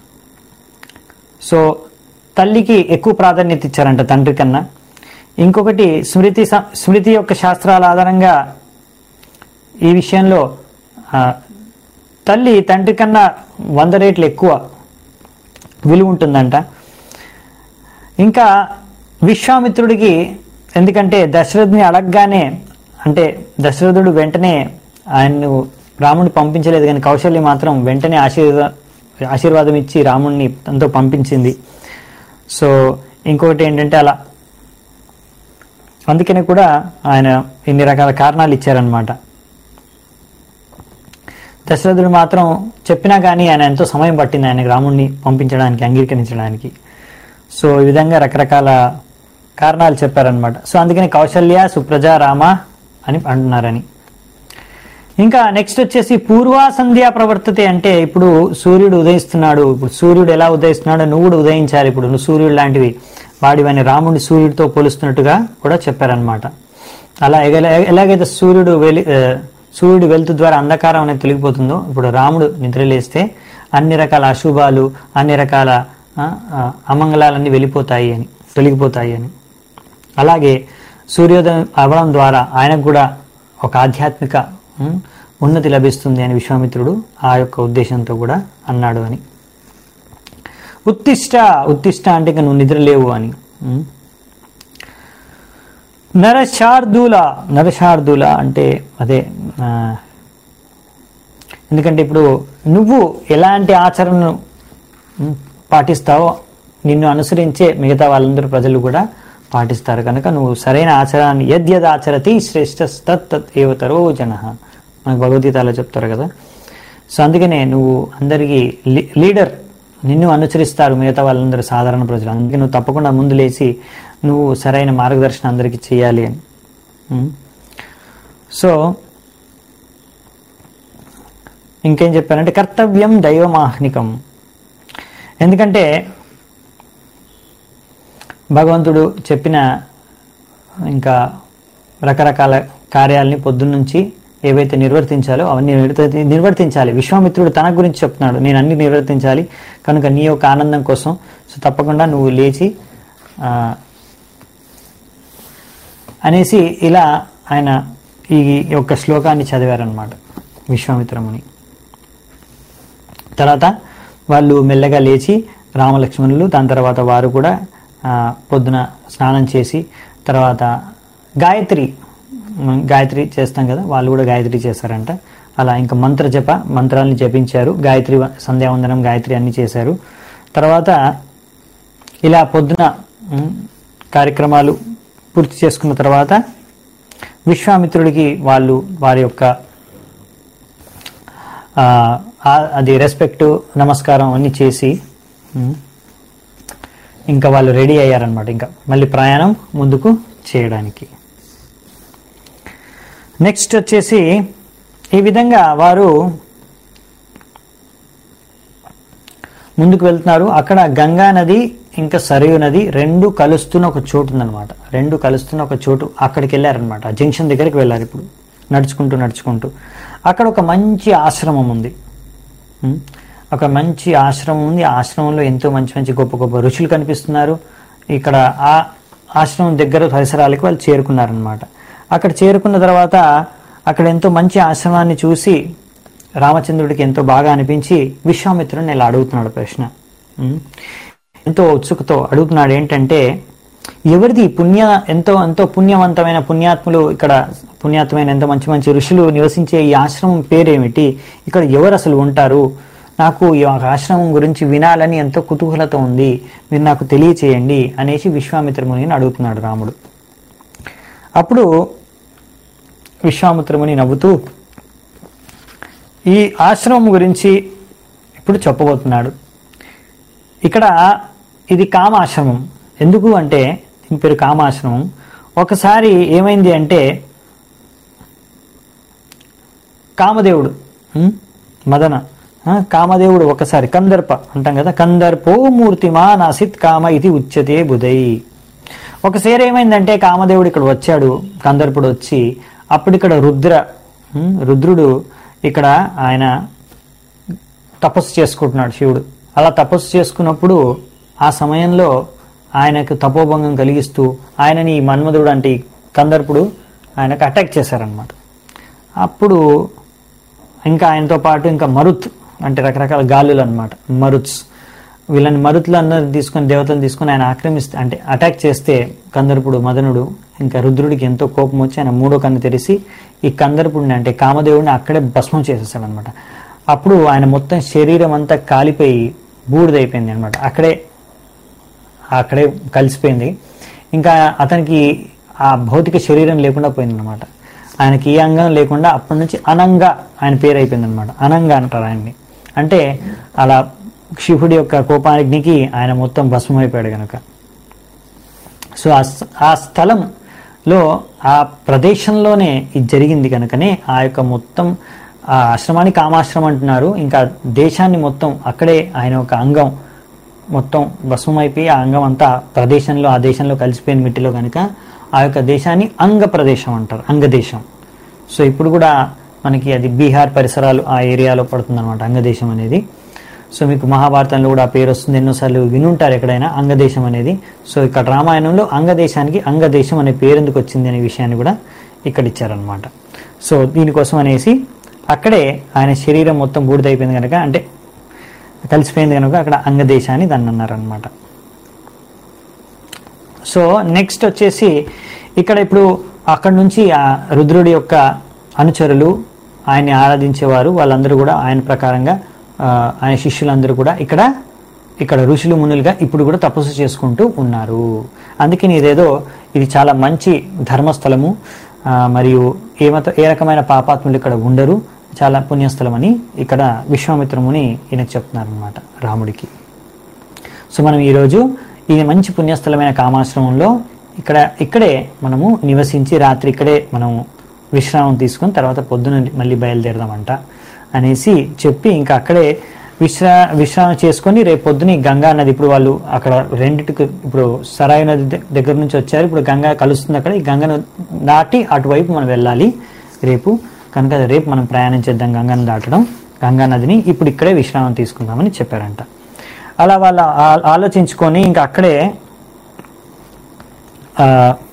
సో తల్లికి ఎక్కువ ప్రాధాన్యత ఇచ్చారంట తండ్రి కన్నా ఇంకొకటి స్మృతి స- స్మృతి యొక్క శాస్త్రాల ఆధారంగా ఈ విషయంలో ఆ, తల్లి తండ్రి కన్నా వంద రేట్లు ఎక్కువ విలువ ఉంటుందంట ఇంకా విశ్వామిత్రుడికి ఎందుకంటే దశరథుని అడగగానే అంటే దశరథుడు వెంటనే ఆయన్ను రాముడు పంపించలేదు కానీ కౌశల్య మాత్రం వెంటనే ఆశీర్వ ఆశీర్వాదం ఇచ్చి రాముణ్ణి తనతో పంపించింది సో ఇంకొకటి ఏంటంటే అలా అందుకని కూడా ఆయన ఇన్ని రకాల కారణాలు ఇచ్చారనమాట దశరథుడు మాత్రం చెప్పినా కానీ ఆయన ఎంతో సమయం పట్టింది ఆయన రాముణ్ణి పంపించడానికి అంగీకరించడానికి సో ఈ విధంగా రకరకాల కారణాలు చెప్పారనమాట సో అందుకని కౌశల్య సుప్రజ రామ అని అంటున్నారని ఇంకా నెక్స్ట్ వచ్చేసి పూర్వా సంధ్యా ప్రవర్తతే అంటే ఇప్పుడు సూర్యుడు ఉదయిస్తున్నాడు ఇప్పుడు సూర్యుడు ఎలా ఉదయిస్తున్నాడో నువ్వు కూడా ఉదయించాలి ఇప్పుడు నువ్వు సూర్యుడు లాంటివి వాడివని రాముడిని సూర్యుడితో పోలుస్తున్నట్టుగా కూడా చెప్పారనమాట అలా ఎగల- ఎలాగైతే సూర్యుడు వెలి ఆ, సూర్యుడు వెలుతు ద్వారా అంధకారం అనేది తొలగిపోతుందో ఇప్పుడు రాముడు నిద్రలేస్తే అన్ని రకాల అశుభాలు అన్ని రకాల ఆ, ఆ, అమంగళాలన్నీ వెళ్ళిపోతాయి అని తొలగిపోతాయి అని అలాగే సూర్యోదయం అవ్వడం ద్వారా ఆయనకు కూడా ఒక ఆధ్యాత్మిక ఉమ్, ఉన్నతి లభిస్తుంది అని విశ్వామిత్రుడు ఆ యొక్క ఉద్దేశంతో కూడా అన్నాడు అని ఉత్తిష్ట ఉత్తిష్ట అంటే ఇక నువ్వు నిద్రలేవు అని ఉమ్. నరశార్దూల నరశార్దూల అంటే అదే ఆ, ఎందుకంటే ఇప్పుడు నువ్వు ఎలాంటి ఆచరణను ఉమ్, పాటిస్తావో నిన్ను అనుసరించే మిగతా వాళ్ళందరూ ప్రజలు కూడా పాటిస్తారు కనుక నువ్వు సరైన ఆచరణని యద్యద్ ఆచరతి శ్రేష్ఠ తత్ తత్ ఏవతరో జన మనకు భగవద్గీతలో చెప్తారు కదా సో అందుకనే నువ్వు అందరికీ లీ- లీడర్ నిన్ను అనుసరిస్తారు మిగతా వాళ్ళందరూ సాధారణ ప్రజలు అందుకే నువ్వు తప్పకుండా ముందు లేచి నువ్వు సరైన మార్గదర్శనం అందరికీ చేయాలి అని ఉమ్. సో ఇంకేం చెప్పారంటే కర్తవ్యం దైవమాహ్నికం ఎందుకంటే భగవంతుడు చెప్పిన ఇంకా రకరకాల కార్యాలని పొద్దున్నుంచి ఏవైతే నిర్వర్తించాలో అవన్నీ నిర్వర్తి- నిర్వర్తించాలి విశ్వామిత్రుడు తన గురించి చెప్తున్నాడు నేను అన్ని నిర్వర్తించాలి కనుక నీ యొక్క ఆనందం కోసం సో తప్పకుండా నువ్వు లేచి ఆ, అనేసి ఇలా ఆయన ఈ యొక్క శ్లోకాన్ని చదివారనమాట విశ్వామిత్రముని తర్వాత వాళ్ళు మెల్లగా లేచి రామలక్ష్మణులు దాని తర్వాత వారు కూడా ఆ, పొద్దున స్నానం చేసి తర్వాత గాయత్రి మనం గాయత్రి చేస్తాం కదా వాళ్ళు కూడా గాయత్రి చేశారంట అలా ఇంకా మంత్ర జప మంత్రాలను జపించారు గాయత్రి వ- సంధ్యావందనం గాయత్రి అన్ని చేశారు తర్వాత ఇలా పొద్దున ఉమ్, కార్యక్రమాలు పూర్తి చేసుకున్న తర్వాత విశ్వామిత్రుడికి వాళ్ళు వారి యొక్క ఆ, ఆ- అది రెస్పెక్ట్ నమస్కారం అన్ని చేసి ఉమ్, ఇంకా వాళ్ళు రెడీ అయ్యారనమాట ఇంకా మళ్ళీ ప్రయాణం ముందుకు చేయడానికి నెక్స్ట్ వచ్చేసి ఈ విధంగా వారు ముందుకు వెళ్తున్నారు అక్కడ గంగా నది ఇంకా సరయు నది రెండు కలుస్తున్న ఒక చోటు ఉందన్నమాట రెండు కలుస్తున్న ఒక చోటు అక్కడికి వెళ్ళారనమాట ఆ జంక్షన్ దగ్గరికి వెళ్ళారు ఇప్పుడు నడుచుకుంటూ నడుచుకుంటూ అక్కడ ఒక మంచి ఆశ్రమం ఉంది ఉం? ఒక మంచి ఆశ్రమం ఉంది ఆ ఆశ్రమంలో ఎంతో మంచి మంచి గొప్ప గొప్ప ఋషులు కనిపిస్తున్నారు ఇక్కడ ఆ ఆశ్రమం దగ్గర పరిసరాలకి వాళ్ళు చేరుకున్నారనమాట అక్కడ చేరుకున్న తర్వాత అక్కడ ఎంతో మంచి ఆశ్రమాన్ని చూసి రామచంద్రుడికి ఎంతో బాగా అనిపించి విశ్వామిత్రుడిని ఇలా అడుగుతున్నాడు ప్రశ్న ఉం? ఎంతో ఉత్సుకతో అడుగుతున్నాడు ఏంటంటే ఎవరిది పుణ్య ఎంతో ఎంతో పుణ్యవంతమైన పుణ్యాత్ములు ఇక్కడ పుణ్యాత్మైన ఎంతో మంచి మంచి ఋషులు నివసించే ఈ ఆశ్రమం పేరేమిటి ఇక్కడ ఎవరు అసలు ఉంటారు నాకు ఈ ఆశ్రమం గురించి వినాలని ఎంతో కుతూహలత ఉంది మీరు నాకు తెలియచేయండి అనేసి విశ్వామిత్ర మునిని అడుగుతున్నాడు రాముడు అప్పుడు విశ్వామిత్రముని నవ్వుతూ ఈ ఆశ్రమం గురించి ఇప్పుడు చెప్పబోతున్నాడు ఇక్కడ ఇది కామాశ్రమం ఎందుకు అంటే దీని పేరు కామాశ్రమం ఒకసారి ఏమైంది అంటే కామదేవుడు ఉం? మదన ఆ, కామదేవుడు ఒకసారి కందర్ప అంటాం కదా కందర్పో మూర్తిమా నాసిత్ కామ ఇది ఉచ్యతే బుధై ఒకసారి ఏమైందంటే కామదేవుడు ఇక్కడ వచ్చాడు కందర్పుడు వచ్చి అప్పుడు ఇక్కడ రుద్ర ఉం? రుద్రుడు ఇక్కడ ఆయన తపస్సు చేసుకుంటున్నాడు శివుడు అలా తపస్సు చేసుకున్నప్పుడు ఆ సమయంలో ఆయనకు తపోభంగం కలిగిస్తూ ఆయనని ఈ మన్మధుడు అంటే ఈ కందర్పుడు ఆయనకు అటాక్ చేశారనమాట అప్పుడు ఇంకా ఆయనతో పాటు ఇంకా మరుత్ అంటే రకరకాల గాలులు అనమాట మరుత్స్ వీళ్ళని మరుతులు అందరిని తీసుకొని దేవతలను తీసుకొని ఆయన ఆక్రమిస్తే అంటే అటాక్ చేస్తే కందర్పుడు మదనుడు ఇంకా రుద్రుడికి ఎంతో కోపం వచ్చి ఆయన మూడో కన్ను తెరిసి ఈ కందర్పుడిని అంటే కామదేవుడిని అక్కడే భస్మం చేసేసాడు అనమాట అప్పుడు ఆయన మొత్తం శరీరం అంతా కాలిపోయి బూడిదైపోయింది అనమాట అక్కడే అక్కడే కలిసిపోయింది ఇంకా అతనికి ఆ భౌతిక శరీరం లేకుండా పోయిందనమాట ఆయనకి ఏ అంగం లేకుండా అప్పటి నుంచి అనంగా ఆయన పేరు అయిపోయింది అనమాట అనంగా అంటారు ఆయన్ని అంటే అలా శివుడి యొక్క కోపాగ్నికి ఆయన మొత్తం భస్మమైపోయాడు కనుక సో ఆ స్థ- ఆ స్థలంలో ఆ ప్రదేశంలోనే ఇది జరిగింది కనుకనే ఆ యొక్క మొత్తం ఆ ఆశ్రమాన్ని కామాశ్రమం అంటున్నారు ఇంకా దేశాన్ని మొత్తం అక్కడే ఆయన ఒక అంగం మొత్తం భస్మమైపోయి ఆ అంగం అంతా ప్రదేశంలో ఆ దేశంలో కలిసిపోయిన మిట్టిలో కనుక ఆ యొక్క దేశాన్ని అంగ ప్రదేశం అంటారు అంగదేశం సో ఇప్పుడు కూడా మనకి అది బీహార్ పరిసరాలు ఆ ఏరియాలో పడుతుంది అనమాట అంగదేశం అనేది సో మీకు మహాభారతంలో కూడా ఆ పేరు వస్తుంది ఎన్నోసార్లు వినుంటారు ఎక్కడైనా అంగదేశం అనేది సో ఇక్కడ రామాయణంలో అంగదేశానికి అంగదేశం అనే పేరు ఎందుకు వచ్చింది అనే విషయాన్ని కూడా ఇక్కడ ఇచ్చారనమాట సో దీనికోసం అనేసి అక్కడే ఆయన శరీరం మొత్తం బూడిదైపోయింది కనుక అంటే కలిసిపోయింది కనుక అక్కడ అంగదేశాన్ని దాన్ని అన్నారనమాట సో నెక్స్ట్ వచ్చేసి ఇక్కడ ఇప్పుడు అక్కడ నుంచి ఆ రుద్రుడి యొక్క అనుచరులు ఆయన్ని ఆరాధించేవారు వాళ్ళందరూ కూడా ఆయన ప్రకారంగా ఆ, ఆయన శిష్యులందరూ కూడా ఇక్కడ ఇక్కడ ఋషులు మునులుగా ఇప్పుడు కూడా తపస్సు చేసుకుంటూ ఉన్నారు అందుకని ఇదేదో ఇది చాలా మంచి ధర్మస్థలము ఆ, మరియు ఏమత ఏ రకమైన పాపాత్ములు ఇక్కడ ఉండరు చాలా పుణ్యస్థలం అని ఇక్కడ విశ్వామిత్రముని ఈయనకు చెప్తున్నారు అనమాట రాముడికి సో మనం ఈరోజు ఈ మంచి పుణ్యస్థలమైన కామాశ్రమంలో ఇక్కడ ఇక్కడే మనము నివసించి రాత్రి ఇక్కడే మనం విశ్రామం తీసుకుని తర్వాత పొద్దున మళ్ళీ బయలుదేరదామంట అనేసి చెప్పి ఇంకా అక్కడే విశ్రా విశ్రామం చేసుకొని రేపు పొద్దున ఈ గంగా నది ఇప్పుడు వాళ్ళు అక్కడ రెండిటికి ఇప్పుడు సరాయి నది ద- దగ్గర నుంచి వచ్చారు ఇప్పుడు గంగా కలుస్తుంది అక్కడ ఈ గంగను దాటి అటువైపు మనం వెళ్ళాలి రేపు కనుక రేపు మనం ప్రయాణం చేద్దాం గంగను దాటడం గంగా నదిని ఇప్పుడు ఇక్కడే విశ్రామం తీసుకుందామని చెప్పారంట అలా వాళ్ళు ఆ- ఆలోచించుకొని ఇంకా అక్కడే ఆ,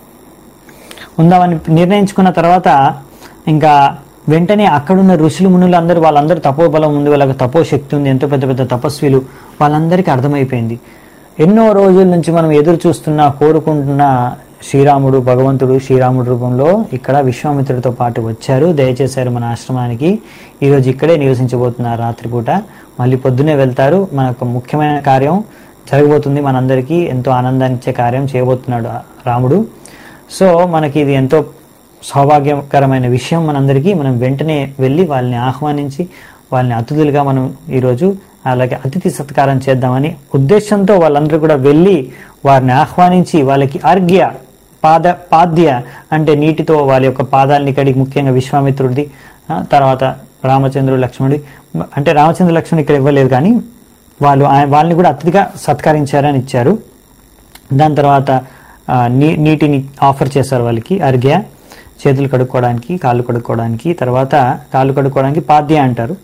ఉందామని నిర్ణయించుకున్న తర్వాత ఇంకా వెంటనే అక్కడున్న ఋషులు మునులు అందరూ వాళ్ళందరూ తపోబలం ఉంది వాళ్ళకి తపోశక్తి ఉంది ఎంతో పెద్ద పెద్ద తపస్విలు వాళ్ళందరికీ అర్థమైపోయింది ఎన్నో రోజుల నుంచి మనం ఎదురు చూస్తున్న కోరుకుంటున్న శ్రీరాముడు భగవంతుడు శ్రీరాముడు రూపంలో ఇక్కడ విశ్వామిత్రుడితో పాటు వచ్చారు దయచేశారు మన ఆశ్రమానికి ఈరోజు ఇక్కడే నివసించబోతున్నారు రాత్రిపూట మళ్ళీ పొద్దునే వెళ్తారు మన యొక్క ముఖ్యమైన కార్యం జరగబోతుంది మనందరికీ ఎంతో ఆనందాన్ని ఇచ్చే కార్యం చేయబోతున్నాడు ఆ రాముడు సో మనకి ఇది ఎంతో సౌభాగ్యకరమైన విషయం మనందరికీ మనం వెంటనే వెళ్ళి వాళ్ళని ఆహ్వానించి వాళ్ళని అతిథులుగా మనం ఈరోజు అలాగే అతిథి సత్కారం చేద్దామని ఉద్దేశంతో వాళ్ళందరూ కూడా వెళ్ళి వారిని ఆహ్వానించి వాళ్ళకి అర్ఘ్య పాద పాద్య అంటే నీటితో వాళ్ళ యొక్క పాదాలని కడిగి ముఖ్యంగా విశ్వామిత్రుడిది ఆ, తర్వాత రామచంద్రుడు లక్ష్మణుడి అంటే రామచంద్ర లక్ష్మణుడు ఇక్కడ ఇవ్వలేదు కానీ వాళ్ళు ఆయన వాళ్ళని కూడా అతిథిగా సత్కరించారని ఇచ్చారు దాని తర్వాత ఆ, నీ నీటిని ఆఫర్ చేశారు వాళ్ళకి అర్ఘ్య చేతులు కడుక్కోవడానికి కాళ్ళు కడుక్కోవడానికి తర్వాత కాళ్ళు కడుక్కోవడానికి పాద్య అంటారు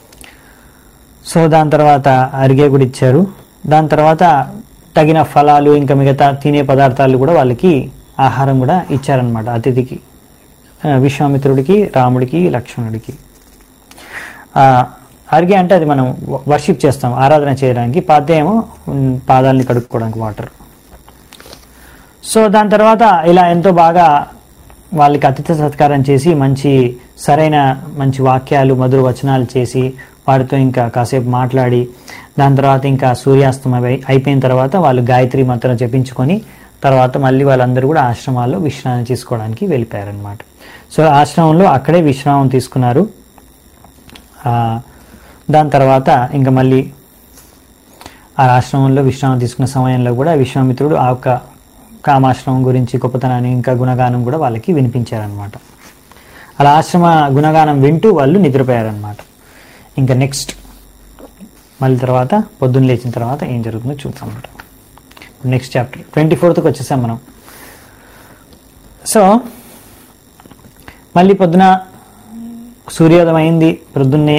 సో దాని తర్వాత అరిగే కూడా ఇచ్చారు దాని తర్వాత తగిన ఫలాలు ఇంకా మిగతా తినే పదార్థాలు కూడా వాళ్ళకి ఆహారం కూడా ఇచ్చారనమాట అతిథికి ఆ, విశ్వామిత్రుడికి రాముడికి లక్ష్మణుడికి ఆ, అరిగే అంటే అది మనం వర్షిప్ చేస్తాం ఆరాధన చేయడానికి పాద్య ఏమో ఉమ్, పాదాలని కడుక్కోవడానికి వాటర్ సో దాని తర్వాత ఇలా ఎంతో బాగా వాళ్ళకి అతిథి సత్కారం చేసి మంచి సరైన మంచి వాక్యాలు మధుర వచనాలు చేసి వారితో ఇంకా కాసేపు మాట్లాడి దాని తర్వాత ఇంకా సూర్యాస్తమయం అయి- అయిపోయిన తర్వాత వాళ్ళు గాయత్రి మంత్రం జపించుకొని తర్వాత మళ్ళీ వాళ్ళందరూ కూడా ఆశ్రమాల్లో విశ్రాంతి తీసుకోవడానికి వెళ్ళిపోయారనమాట సో ఆశ్రమంలో అక్కడే విశ్రామం తీసుకున్నారు ఆ, దాని తర్వాత ఇంకా మళ్ళీ ఆ ఆశ్రమంలో విశ్రామం తీసుకున్న సమయంలో కూడా విశ్వామిత్రుడు ఆ యొక్క కామాశ్రమం గురించి గొప్పతనాన్ని ఇంకా గుణగానం కూడా వాళ్ళకి వినిపించారనమాట అలా ఆశ్రమ గుణగానం వింటూ వాళ్ళు నిద్రపోయారనమాట ఇంకా నెక్స్ట్ మళ్ళీ తర్వాత పొద్దున్న లేచిన తర్వాత ఏం జరుగుతుందో చూద్దాం అనమాట నెక్స్ట్ చాప్టర్ ట్వంటీ ఫోర్త్కి వచ్చేసాం మనం సో మళ్ళీ పొద్దున సూర్యోదయం అయింది ప్రొద్దున్నే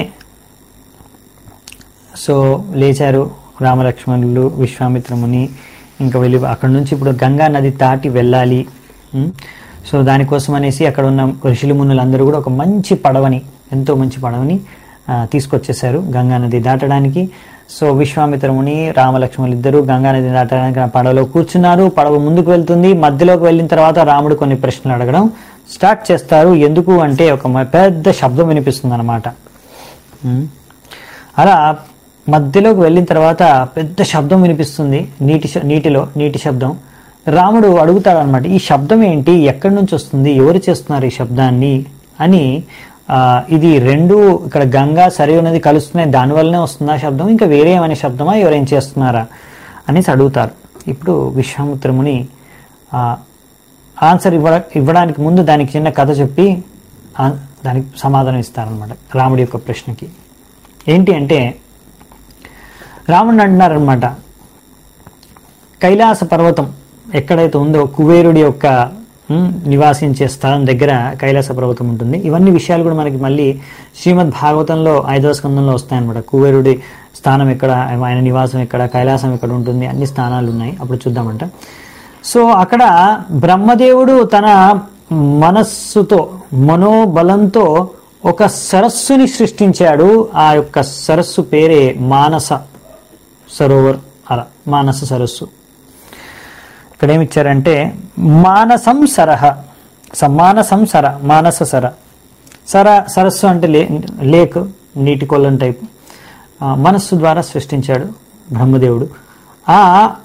సో లేచారు రామలక్ష్మణులు విశ్వామిత్రముని ఇంకా వెళ్ళి అక్కడ నుంచి ఇప్పుడు గంగా నది దాటి వెళ్ళాలి ఉం? సో దానికోసం అనేసి అక్కడ ఉన్న ఋషులు మునులు అందరూ కూడా ఒక మంచి పడవని ఎంతో మంచి పడవని ఆ, తీసుకొచ్చేసారు గంగా నది దాటడానికి సో విశ్వామిత్రముని రామలక్ష్మణులు ఇద్దరు గంగా నది దాటడానికి ఆ పడవలో కూర్చున్నారు పడవ ముందుకు వెళ్తుంది మధ్యలోకి వెళ్ళిన తర్వాత రాముడు కొన్ని ప్రశ్నలు అడగడం స్టార్ట్ చేస్తారు ఎందుకు అంటే ఒక మ- పెద్ద శబ్దం వినిపిస్తుంది అనమాట అలా మధ్యలోకి వెళ్ళిన తర్వాత పెద్ద శబ్దం వినిపిస్తుంది నీటి శ- నీటిలో నీటి శబ్దం రాముడు అడుగుతాడు అనమాట ఈ శబ్దం ఏంటి ఎక్కడి నుంచి వస్తుంది ఎవరు చేస్తున్నారు ఈ శబ్దాన్ని అని ఆ, ఇది రెండు ఇక్కడ గంగా సరియు నది కలుస్తున్నాయి దానివల్లనే వస్తుందా శబ్దం ఇంకా వేరే ఏమైనా శబ్దమా ఎవరేం చేస్తున్నారా అనేసి అడుగుతారు ఇప్పుడు విశ్వామిత్రముని ఆ, ఆన్సర్ ఇవ్వ ఇవ్వడానికి ముందు దానికి చిన్న కథ చెప్పి ఆ- దానికి సమాధానం ఇస్తారనమాట రాముడి యొక్క ప్రశ్నకి ఏంటి అంటే రాముడిని అంటున్నారనమాట కైలాస పర్వతం ఎక్కడైతే ఉందో కుబేరుడి యొక్క ఉమ్, నివాసించే స్థలం దగ్గర కైలాస పర్వతం ఉంటుంది ఇవన్నీ విషయాలు కూడా మనకి మళ్ళీ శ్రీమద్ భాగవతంలో ఐదవ స్కందంలో వస్తాయన్నమాట కుబేరుడి స్థానం ఎక్కడ ఆయన నివాసం ఎక్కడ కైలాసం ఎక్కడ ఉంటుంది అన్ని స్థానాలు ఉన్నాయి అప్పుడు చూద్దామంట సో అక్కడ బ్రహ్మదేవుడు తన మనస్సుతో మనోబలంతో ఒక సరస్సుని సృష్టించాడు ఆ యొక్క సరస్సు పేరే మానస సరోవర్ అలా మానస సరస్సు ఇక్కడ ఏమి ఇచ్చారంటే మానసం సరహ స- మానసం సర మానస సర సర సరస్సు అంటే లే లేక్ నీటి కొల్లం టైప్ ఆ, మనస్సు ద్వారా సృష్టించాడు బ్రహ్మదేవుడు ఆ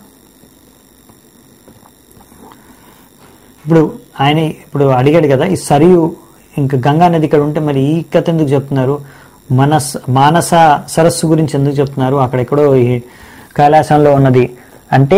ఇప్పుడు ఆయన ఇప్పుడు అడిగాడు కదా ఈ సరియు ఇంకా గంగా నది ఇక్కడ ఉంటే మరి ఈ కథ ఎందుకు చెప్తున్నారు మనస్ మానస సరస్సు గురించి ఎందుకు చెప్తున్నారు అక్కడెక్కడో ఈ కైలాసంలో ఉన్నది అంటే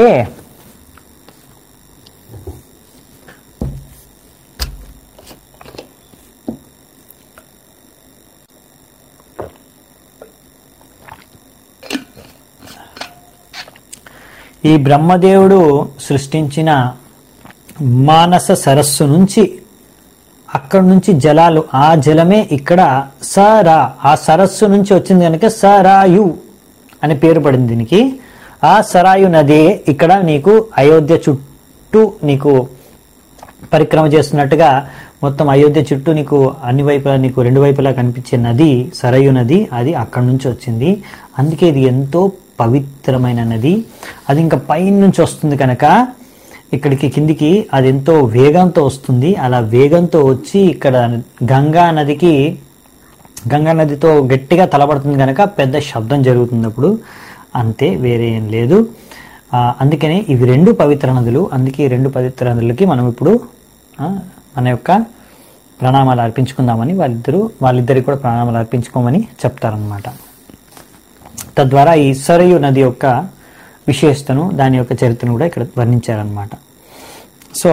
ఈ బ్రహ్మదేవుడు సృష్టించిన మానస సరస్సు నుంచి అక్కడి నుంచి జలాలు ఆ జలమే ఇక్కడ సరా ఆ సరస్సు నుంచి వచ్చింది కనుక సరాయు అని పేరు పడింది దీనికి ఆ సరాయు నదే ఇక్కడ నీకు అయోధ్య చుట్టూ నీకు పరిక్రమ చేస్తున్నట్టుగా మొత్తం అయోధ్య చుట్టూ నీకు అన్ని వైపులా నీకు రెండు వైపులా కనిపించే నది సరయు నది అది అక్కడి నుంచి వచ్చింది అందుకే ఇది ఎంతో పవిత్రమైన నది అది ఇంకా పైన నుంచి వస్తుంది కనుక ఇక్కడికి కిందికి అది ఎంతో వేగంతో వస్తుంది అలా వేగంతో వచ్చి ఇక్కడ గంగా నదికి గంగా నదితో గట్టిగా తలపడుతుంది కనుక పెద్ద శబ్దం జరుగుతుంది అప్పుడు అంతే వేరే ఏం లేదు ఆ, అందుకనే ఇవి రెండు పవిత్ర నదులు అందుకే ఈ రెండు పవిత్ర నదులకి మనం ఇప్పుడు ఆ, మన యొక్క ప్రణామాలు అర్పించుకుందామని వాళ్ళిద్దరూ వాళ్ళిద్దరికి కూడా ప్రణామాలు అర్పించుకోమని చెప్తారనమాట తద్వారా ఈ సరయు నది యొక్క విశేషతను దాని యొక్క చరిత్రను కూడా ఇక్కడ వర్ణించారనమాట సో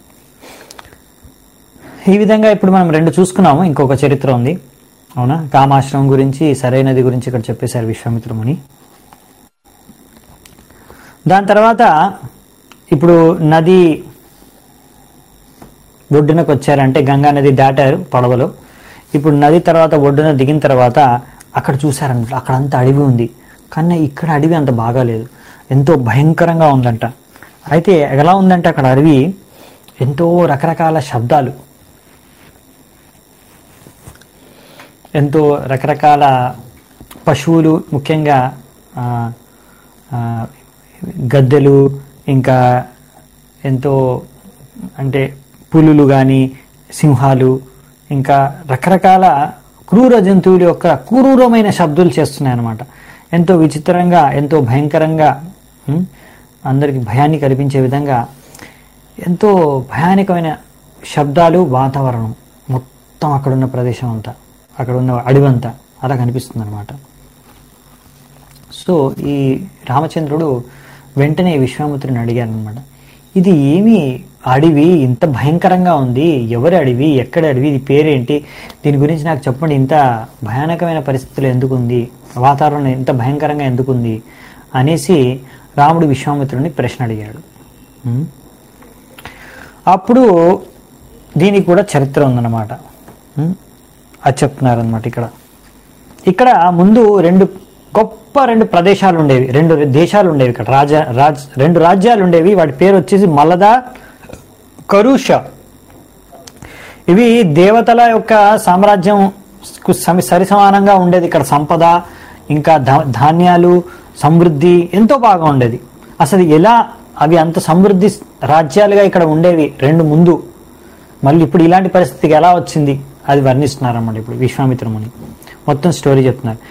ఈ విధంగా ఇప్పుడు మనం రెండు చూసుకున్నాము ఇంకొక చరిత్ర ఉంది అవునా కామాశ్రమం గురించి సరైనది గురించి ఇక్కడ చెప్పేశారు విశ్వామిత్రముని దాని తర్వాత ఇప్పుడు నది ఒడ్డునకు వచ్చారంటే గంగా నది దాటారు పడవలో ఇప్పుడు నది తర్వాత ఒడ్డున దిగిన తర్వాత అక్కడ చూశారనమాట అక్కడ అంత అడవి ఉంది కానీ ఇక్కడ అడవి అంత బాగాలేదు ఎంతో భయంకరంగా ఉందంట అయితే ఎలా ఉందంటే అక్కడ అడవి ఎంతో రకరకాల శబ్దాలు ఎంతో రకరకాల పశువులు ముఖ్యంగా ఆ, ఆ, గద్దెలు ఇంకా ఎంతో అంటే పులులు కానీ సింహాలు ఇంకా రకరకాల క్రూర జంతువుల యొక్క క్రూరమైన శబ్దాలు చేస్తున్నాయి అన్నమాట ఎంతో విచిత్రంగా ఎంతో భయంకరంగా ఉం, అందరికి భయాన్ని కల్పించే విధంగా ఎంతో భయానకమైన శబ్దాలు వాతావరణం మొత్తం అక్కడున్న ప్రదేశం అంతా అక్కడ ఉన్న అడవంతా అలా కనిపిస్తుంది అనమాట సో ఈ రామచంద్రుడు వెంటనే విశ్వామిత్రుని అడిగారు అనమాట ఇది ఏమి అడవి ఇంత భయంకరంగా ఉంది ఎవరి అడవి ఎక్కడ అడవి ఇది పేరేంటి దీని గురించి నాకు చెప్పండి ఇంత భయానకమైన పరిస్థితులు ఎందుకు ఉంది వాతావరణం ఇంత భయంకరంగా ఎందుకు ఉంది అనేసి రాముడు విశ్వామిత్రుడిని ప్రశ్న అడిగాడు ఉం? అప్పుడు దీనికి కూడా చరిత్ర ఉందన్నమాట ఉం? అది చెప్తున్నారు అనమాట ఇక్కడ ఇక్కడ ముందు రెండు గొప్ప రెండు ప్రదేశాలు ఉండేవి రెండు దేశాలు ఉండేవి ఇక్కడ రాజా రాజ్ రెండు రాజ్యాలు ఉండేవి వాటి పేరు వచ్చేసి మలద కరుష ఇవి దేవతల యొక్క సామ్రాజ్యం సరి సమానంగా ఉండేది ఇక్కడ సంపద ఇంకా ధా- ధాన్యాలు సమృద్ధి ఎంతో బాగా ఉండేది అసలు ఎలా అవి అంత సమృద్ధి రాజ్యాలుగా ఇక్కడ ఉండేవి రెండు ముందు మళ్ళీ ఇప్పుడు ఇలాంటి పరిస్థితికి ఎలా వచ్చింది అది వర్ణిస్తున్నారు అన్నమాట ఇప్పుడు విశ్వామిత్రముని మొత్తం స్టోరీ చెప్తున్నారు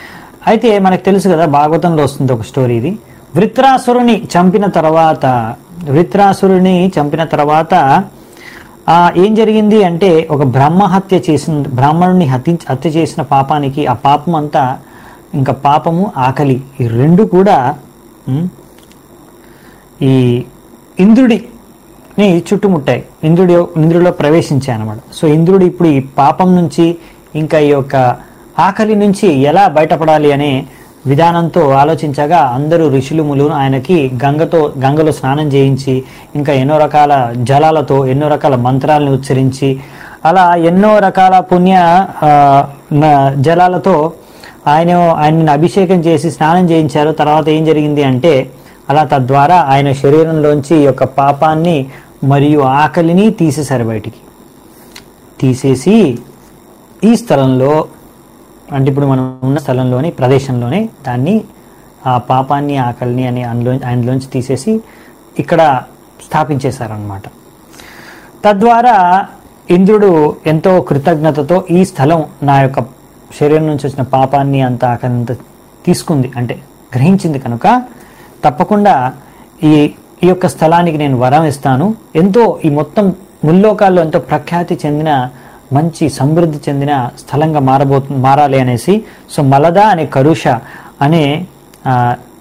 అయితే మనకు తెలుసు కదా భాగవతంలో వస్తుంది ఒక స్టోరీ ఇది వృత్రాసురుని చంపిన తర్వాత వృత్రాసురుని చంపిన తర్వాత ఆ ఏం జరిగింది అంటే ఒక బ్రహ్మ హత్య చేసిన బ్రాహ్మణుని హత్య హత్య చేసిన పాపానికి ఆ పాపం అంతా ఇంకా పాపము ఆకలి ఈ రెండు కూడా ఉమ్, ఈ ఇంద్రుడిని చుట్టుముట్టాయి ఇంద్రుడి ఇంద్రుడిలో ప్రవేశించాయి అనమాట సో ఇంద్రుడు ఇప్పుడు ఈ పాపం నుంచి ఇంకా ఈ యొక్క ఆకలి నుంచి ఎలా బయటపడాలి అనే విధానంతో ఆలోచించగా అందరూ ఋషులు ములును ఆయనకి గంగతో గంగలో స్నానం చేయించి ఇంకా ఎన్నో రకాల జలాలతో ఎన్నో రకాల మంత్రాలను ఉచ్చరించి అలా ఎన్నో రకాల పుణ్య ఆ, న- జలాలతో ఆయన ఆయన్ని అభిషేకం చేసి స్నానం చేయించారు తర్వాత ఏం జరిగింది అంటే అలా తద్వారా ఆయన శరీరంలోంచి ఈ యొక్క పాపాన్ని మరియు ఆకలిని తీసేశారు బయటికి తీసేసి ఈ స్థలంలో అంటే ఇప్పుడు మనం ఉన్న స్థలంలోని ప్రదేశంలోనే దాన్ని ఆ పాపాన్ని ఆకలిని అని అందులో ఆయనలోంచి తీసేసి ఇక్కడ స్థాపించేశారనమాట తద్వారా ఇంద్రుడు ఎంతో కృతజ్ఞతతో ఈ స్థలం నా యొక్క శరీరం నుంచి వచ్చిన పాపాన్ని అంత ఆకలిని అంత తీసుకుంది అంటే గ్రహించింది కనుక తప్పకుండా ఈ ఈ యొక్క స్థలానికి నేను వరం ఇస్తాను ఎంతో ఈ మొత్తం ముల్లోకాల్లో ఎంతో ప్రఖ్యాతి చెందిన మంచి సమృద్ధి చెందిన స్థలంగా మారబోతు మారాలి అనేసి సో మలద అనే కరుష అనే ఆ,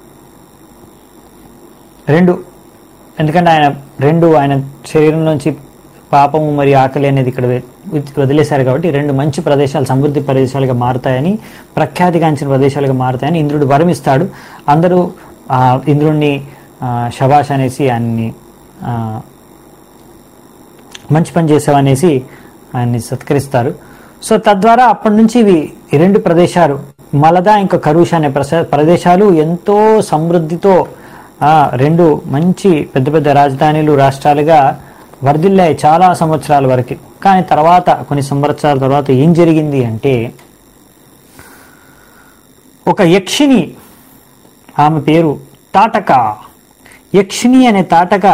రెండు ఎందుకంటే ఆయన రెండు ఆయన శరీరం నుంచి పాపము మరియు ఆకలి అనేది ఇక్కడ వె- వదిలేశారు కాబట్టి రెండు మంచి ప్రదేశాలు సమృద్ధి ప్రదేశాలుగా మారుతాయని ప్రఖ్యాతిగాంచిన ప్రదేశాలుగా మారుతాయని ఇంద్రుడు వరమిస్తాడు అందరూ ఆ ఇంద్రుడిని ఆ, శబాష్ అనేసి ఆయన్ని ఆ, మంచి పని చేసావనేసి ఆయన్ని సత్కరిస్తారు సో తద్వారా అప్పటి నుంచి ఇవి ఈ రెండు ప్రదేశాలు మలద ఇంకా కరుష అనే ప్రస- ప్రదేశాలు ఎంతో సమృద్ధితో ఆ, రెండు మంచి పెద్ద పెద్ద రాజధానులు రాష్ట్రాలుగా వర్ధిల్లాయి చాలా సంవత్సరాల వరకు కానీ తర్వాత కొన్ని సంవత్సరాల తర్వాత ఏం జరిగింది అంటే ఒక యక్షిని ఆమె పేరు తాటక యక్షిని అనే తాటక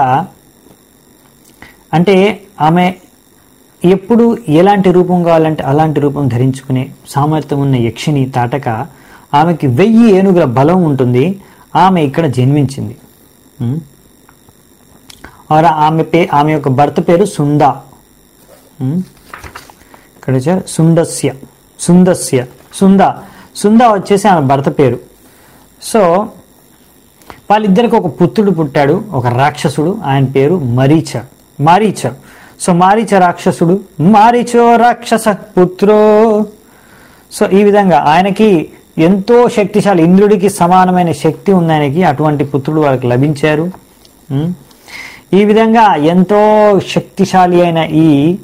అంటే ఆమె ఎప్పుడు ఎలాంటి రూపం కావాలంటే అలాంటి రూపం ధరించుకునే సామర్థ్యం ఉన్న యక్షిని తాటక ఆమెకి వెయ్యి ఏనుగుల బలం ఉంటుంది ఆమె ఇక్కడ జన్మించింది ఉం? ఆర్ ఆమె పే ఆమె యొక్క భర్త పేరు సుందా ఉం? ఇక్కడ వచ్చారు సుందస్య సుందస్య సుంద సుంద వచ్చేసి ఆమె భర్త పేరు సో వాళ్ళిద్దరికి ఒక పుత్రుడు పుట్టాడు ఒక రాక్షసుడు ఆయన పేరు మరీచ మారీచ సో మారీచ రాక్షసుడు మారీచో రాక్షస పుత్రో సో ఈ విధంగా ఆయనకి ఎంతో శక్తిశాలి ఇంద్రుడికి సమానమైన శక్తి ఉంది ఆయనకి అటువంటి పుత్రుడు వాళ్ళకి లభించారు ఉం? ఈ విధంగా ఎంతో శక్తిశాలి అయిన ఈ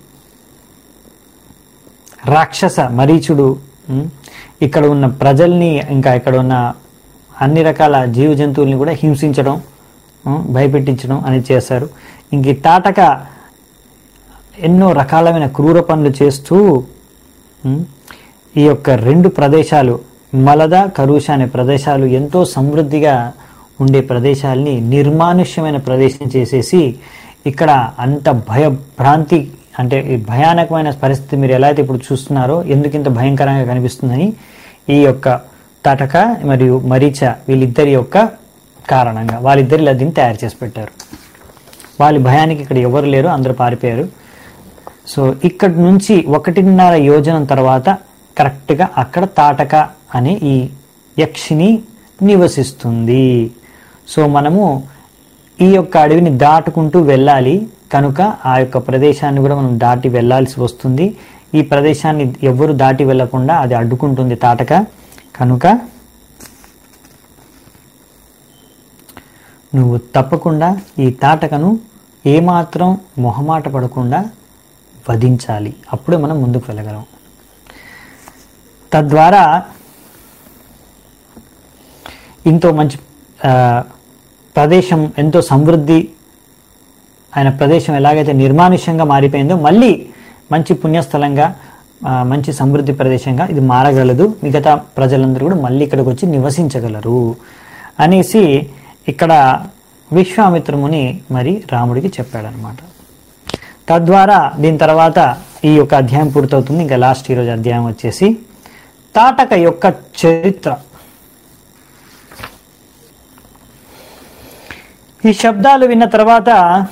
రాక్షస మరీచుడు ఉం, ఇక్కడ ఉన్న ప్రజల్ని ఇంకా ఇక్కడ ఉన్న అన్ని రకాల జీవ జంతువుల్ని కూడా హింసించడం ఉం, భయపెట్టించడం అనేది చేశారు ఇంక ఈ తాటక ఎన్నో రకాలమైన క్రూర పనులు చేస్తూ ఉం, ఈ యొక్క రెండు ప్రదేశాలు మలద కరుష అనే ప్రదేశాలు ఎంతో సమృద్ధిగా ఉండే ప్రదేశాల్ని నిర్మానుష్యమైన ప్రదేశం చేసేసి ఇక్కడ అంత భయభ్రాంతి అంటే ఈ భయానకమైన పరిస్థితి మీరు ఎలా అయితే ఇప్పుడు చూస్తున్నారో ఎందుకు ఇంత భయంకరంగా కనిపిస్తుందని ఈ యొక్క తటక మరియు మరీచ వీళ్ళిద్దరి యొక్క కారణంగా వాళ్ళిద్దరి ఇలా దీన్ని తయారు చేసి పెట్టారు వాళ్ళ భయానికి ఇక్కడ ఎవరు లేరు అందరూ పారిపోయారు సో ఇక్కడ నుంచి ఒకటిన్నర యోజనం తర్వాత కరెక్ట్గా అక్కడ తాటక అనే ఈ యక్షిని నివసిస్తుంది సో మనము ఈ యొక్క అడవిని దాటుకుంటూ వెళ్ళాలి కనుక ఆ యొక్క ప్రదేశాన్ని కూడా మనం దాటి వెళ్ళాల్సి వస్తుంది ఈ ప్రదేశాన్ని ఎవ్వరు దాటి వెళ్లకుండా అది అడ్డుకుంటుంది తాటక కనుక నువ్వు తప్పకుండా ఈ తాటకను ఏమాత్రం మొహమాట పడకుండా వధించాలి అప్పుడే మనం ముందుకు వెళ్ళగలం తద్వారా ఎంతో మంచి ఆ, ప్రదేశం ఎంతో సమృద్ధి ఆయన ప్రదేశం ఎలాగైతే నిర్మానుష్యంగా మారిపోయిందో మళ్ళీ మంచి పుణ్యస్థలంగా ఆ, మంచి సమృద్ధి ప్రదేశంగా ఇది మారగలదు మిగతా ప్రజలందరూ కూడా మళ్ళీ ఇక్కడికి వచ్చి నివసించగలరు అనేసి ఇక్కడ విశ్వామిత్రముని మరి రాముడికి చెప్పాడనమాట తద్వారా దీని తర్వాత ఈ యొక్క అధ్యాయం పూర్తవుతుంది ఇంకా లాస్ట్ ఈరోజు అధ్యాయం వచ్చేసి తాటక యొక్క చరిత్ర ఈ శబ్దాలు విన్న తర్వాత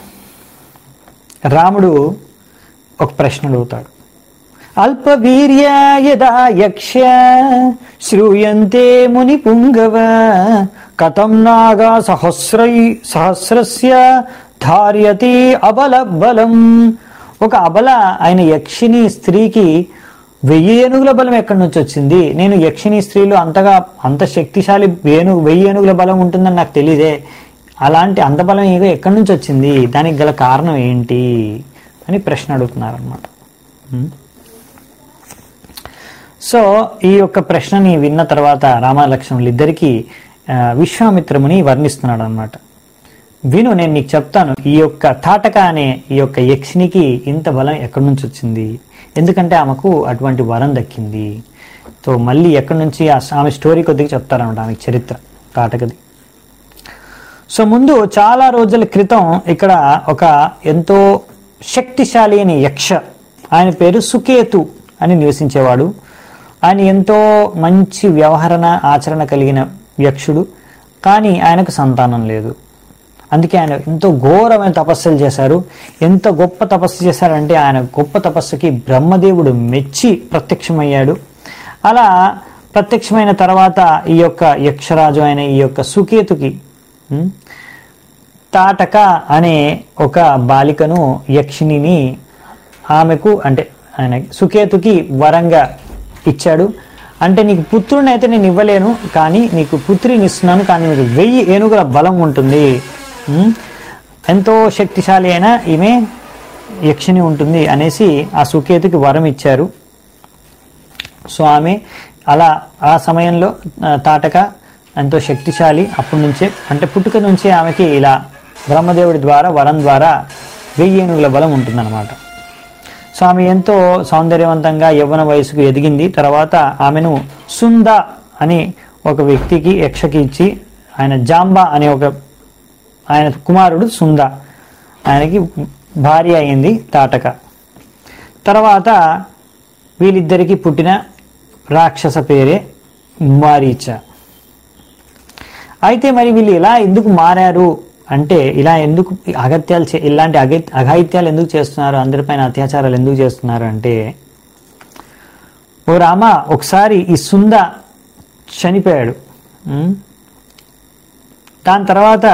రాముడు ఒక ప్రశ్న అడుగుతాడు అల్పవీర్య యదా యక్ష శ్రూయంతే ముని పుంగవ కథం నాగా సహస్రై సహస్రస్య ధార్యతి అబల బలం ఒక అబల అయిన యక్షిని స్త్రీకి వెయ్యి ఏనుగుల బలం ఎక్కడి నుంచి వచ్చింది నేను యక్షిని స్త్రీలు అంతగా అంత శక్తిశాలి ఏను వెయ్యి ఏనుగుల బలం ఉంటుందని నాకు తెలియదే అలాంటి అంత బలం ఏదో ఎక్కడి నుంచి వచ్చింది దానికి గల కారణం ఏంటి అని ప్రశ్న అడుగుతున్నారు అనమాట సో ఈ యొక్క ప్రశ్నని విన్న తర్వాత రామలక్ష్మణులు ఇద్దరికి విశ్వామిత్రముని వర్ణిస్తున్నాడు అనమాట విను నేను నీకు చెప్తాను ఈ యొక్క తాటక అనే ఈ యొక్క యక్షినికి ఇంత బలం ఎక్కడి నుంచి వచ్చింది ఎందుకంటే ఆమెకు అటువంటి వరం దక్కింది సో మళ్ళీ ఎక్కడి నుంచి ఆ- ఆమె స్టోరీ కొద్దిగా చెప్తారన్నమాట ఆమె చరిత్ర తాటకది సో ముందు చాలా రోజుల క్రితం ఇక్కడ ఒక ఎంతో శక్తిశాలి అయిన యక్ష ఆయన పేరు సుకేతు అని నివసించేవాడు ఆయన ఎంతో మంచి వ్యవహరణ ఆచరణ కలిగిన యక్షుడు కానీ ఆయనకు సంతానం లేదు అందుకే ఆయన ఎంతో ఘోరమైన తపస్సులు చేశారు ఎంత గొప్ప తపస్సు చేశారంటే ఆయన గొప్ప తపస్సుకి బ్రహ్మదేవుడు మెచ్చి ప్రత్యక్షమయ్యాడు అలా ప్రత్యక్షమైన తర్వాత ఈ యొక్క యక్షరాజు అయిన ఈ యొక్క సుకేతుకి ఉం, తాటక అనే ఒక బాలికను యక్షిణిని ఆమెకు అంటే ఆయన సుకేతుకి వరంగా ఇచ్చాడు అంటే నీకు పుత్రుని అయితే నేను ఇవ్వలేను కానీ నీకు పుత్రిని ఇస్తున్నాను కానీ నీకు వెయ్యి ఏనుగుల బలం ఉంటుంది ఉం? ఎంతో శక్తిశాలి అయిన ఈమె యక్షిణి ఉంటుంది అనేసి ఆ సుకేతుకి వరం ఇచ్చారు సో ఆమె అలా ఆ సమయంలో ఆ, తాటక ఎంతో శక్తిశాలి అప్పటి నుంచే అంటే పుట్టుక నుంచే ఆమెకి ఇలా బ్రహ్మదేవుడి ద్వారా వరం ద్వారా వెయ్యి ఏనుగుల బలం ఉంటుందన్నమాట సో ఆమె ఎంతో సౌందర్యవంతంగా యవ్వన వయసుకు ఎదిగింది తర్వాత ఆమెను సుంద అని ఒక వ్యక్తికి యక్షకి ఇచ్చి ఆయన జాంబా అనే ఒక ఆయన కుమారుడు సుంద ఆయనకి భార్య అయింది తాటక తర్వాత వీళ్ళిద్దరికి పుట్టిన రాక్షస పేరే మారీచ అయితే మరి వీళ్ళు ఇలా ఎందుకు మారారు అంటే ఇలా ఎందుకు అగత్యాలు చే- ఇలాంటి అగ అఘాయిత్యాలు ఎందుకు చేస్తున్నారు అందరిపైన అత్యాచారాలు ఎందుకు చేస్తున్నారు అంటే ఓ రామ ఒకసారి ఈ సుంద చనిపోయాడు ఉం? దాని తర్వాత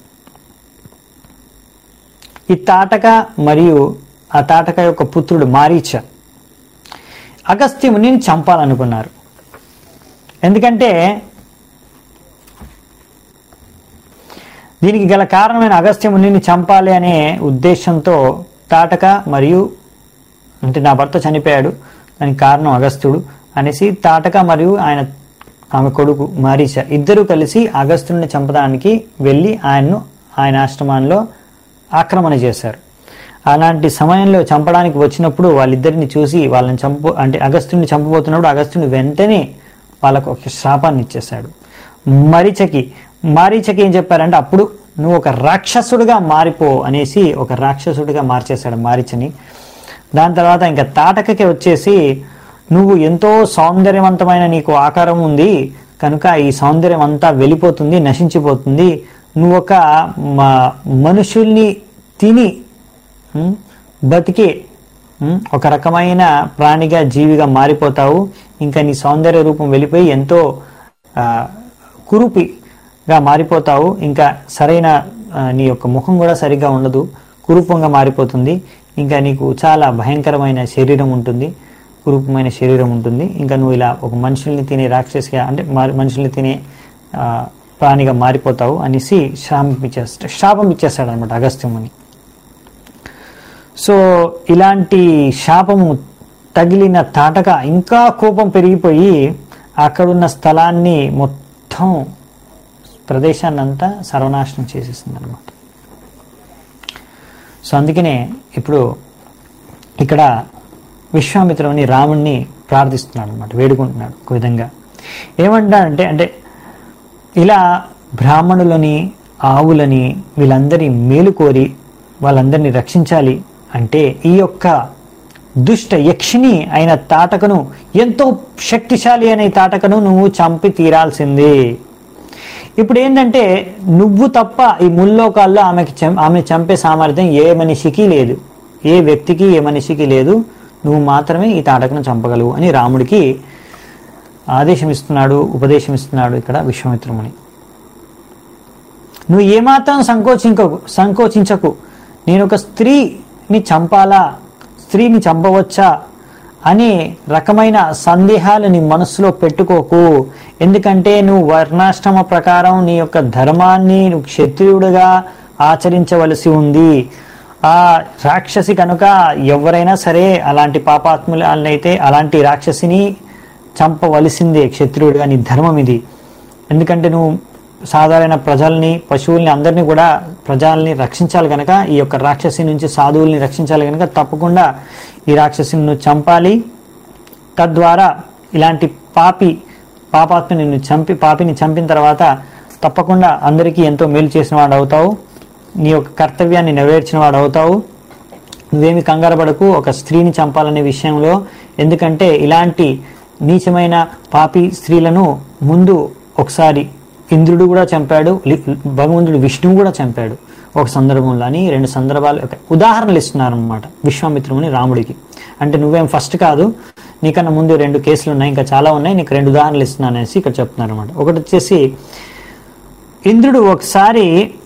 ఈ తాటక మరియు ఆ తాటక యొక్క పుత్రుడు మారీచ అగస్త్యముని చంపాలనుకున్నారు ఎందుకంటే దీనికి గల కారణమైన అగస్త్యమునిని చంపాలి అనే ఉద్దేశంతో తాటక మరియు అంటే నా భర్త చనిపోయాడు దానికి కారణం అగస్త్యుడు అనేసి తాటక మరియు ఆయన ఆమె కొడుకు మారీచ ఇద్దరు కలిసి అగస్త్యుడిని చంపడానికి వెళ్ళి ఆయన్ను ఆయన ఆశ్రమంలో ఆక్రమణ చేశారు అలాంటి సమయంలో చంపడానికి వచ్చినప్పుడు వాళ్ళిద్దరిని చూసి వాళ్ళని చంపు అంటే అగస్త్యుడిని చంపబోతున్నప్పుడు అగస్త్యుని వెంటనే వాళ్ళకు ఒక శాపాన్ని ఇచ్చేశాడు మరీచకి మారీచకి ఏం చెప్పారంటే అప్పుడు నువ్వు ఒక రాక్షసుడిగా మారిపో అనేసి ఒక రాక్షసుడిగా మార్చేశాడు మారీచని దాని తర్వాత ఇంకా తాటకకి వచ్చేసి నువ్వు ఎంతో సౌందర్యవంతమైన నీకు ఆకారం ఉంది కనుక ఈ సౌందర్యం అంతా వెళ్ళిపోతుంది నశించిపోతుంది నువ్వు ఒక మ- మనుషుల్ని తిని ఉం, బతికే ఉం, ఒక రకమైన ప్రాణిగా జీవిగా మారిపోతావు ఇంకా నీ సౌందర్య రూపం వెళ్ళిపోయి ఎంతో ఆ, కురుపిగా మారిపోతావు ఇంకా సరైన ఆ, నీ యొక్క ముఖం కూడా సరిగ్గా ఉండదు కురూపంగా మారిపోతుంది ఇంకా నీకు చాలా భయంకరమైన శరీరం ఉంటుంది కురూపమైన శరీరం ఉంటుంది ఇంకా నువ్వు ఇలా ఒక మనుషుల్ని తినే రాక్షసిగా అంటే మారి- మనుషుల్ని తినే ఆ, ప్రాణిగా మారిపోతావు అనేసి శాపం ఇచ్చేస్తా శాపం ఇచ్చేస్తాడు అనమాట అగస్త్యముని సో ఇలాంటి శాపము తగిలిన తాటక ఇంకా కోపం పెరిగిపోయి అక్కడున్న స్థలాన్ని మొత్తం ప్రదేశాన్ని అంతా సర్వనాశనం చేసేసింది అనమాట సో అందుకనే ఇప్పుడు ఇక్కడ విశ్వామిత్రుని రాముణ్ణి ప్రార్థిస్తున్నాడు అనమాట వేడుకుంటున్నాడు ఒక విధంగా ఏమంటాడంటే అంటే ఇలా బ్రాహ్మణులని ఆవులని వీళ్ళందరి మేలు కోరి వాళ్ళందరినీ రక్షించాలి అంటే ఈ యొక్క దుష్ట యక్షిని అయిన తాటకను ఎంతో శక్తిశాలి అనే తాటకను నువ్వు చంపి తీరాల్సిందే ఇప్పుడు ఏంటంటే నువ్వు తప్ప ఈ ముల్లోకాల్లో ఆమెకి చం- ఆమె చంపే సామర్థ్యం ఏ మనిషికి లేదు ఏ వ్యక్తికి ఏ మనిషికి లేదు నువ్వు మాత్రమే ఈ తాటకను చంపగలవు అని రాముడికి ఆదేశం ఇస్తున్నాడు ఉపదేశం ఇస్తున్నాడు ఇక్కడ విశ్వామిత్రముని నువ్వు ఏమాత్రం సంకోచించకు సంకోచించకు నేను ఒక స్త్రీని చంపాలా స్త్రీని చంపవచ్చా అనే రకమైన సందేహాలు నీ మనసులో పెట్టుకోకు ఎందుకంటే నువ్వు వర్ణాశ్రమ ప్రకారం నీ యొక్క ధర్మాన్ని నువ్వు క్షత్రియుడిగా ఆచరించవలసి ఉంది ఆ రాక్షసి కనుక ఎవరైనా సరే అలాంటి పాపాత్ములైతే అలాంటి రాక్షసిని చంపవలసిందే క్షత్రియుడిగా నీ ధర్మం ఇది ఎందుకంటే నువ్వు సాధారణ ప్రజల్ని పశువుల్ని అందరినీ కూడా ప్రజల్ని రక్షించాలి కనుక ఈ యొక్క రాక్షసి నుంచి సాధువుల్ని రక్షించాలి కనుక తప్పకుండా ఈ రాక్షసిని నువ్వు చంపాలి తద్వారా ఇలాంటి పాపి పాపాత్మని నువ్వు చంపి పాపిని చంపిన తర్వాత తప్పకుండా అందరికీ ఎంతో మేలు చేసిన వాడు అవుతావు నీ యొక్క కర్తవ్యాన్ని నెరవేర్చిన వాడు అవుతావు నువ్వేమి కంగారు పడకు ఒక స్త్రీని చంపాలనే విషయంలో ఎందుకంటే ఇలాంటి నీచమైన పాపి స్త్రీలను ముందు ఒకసారి ఇంద్రుడు కూడా చంపాడు లి- భగవంతుడు విష్ణువు కూడా చంపాడు ఒక సందర్భంలో అని రెండు సందర్భాలు ఒక ఉదాహరణలు ఇస్తున్నారు అనమాట విశ్వామిత్రుని రాముడికి అంటే నువ్వేం ఫస్ట్ కాదు నీకన్నా ముందు రెండు కేసులు ఉన్నాయి ఇంకా చాలా ఉన్నాయి నీకు రెండు ఉదాహరణలు ఇస్తున్నాను అనేసి ఇక్కడ చెప్తున్నారు అనమాట ఒకటి వచ్చేసి ఇంద్రుడు ఒకసారి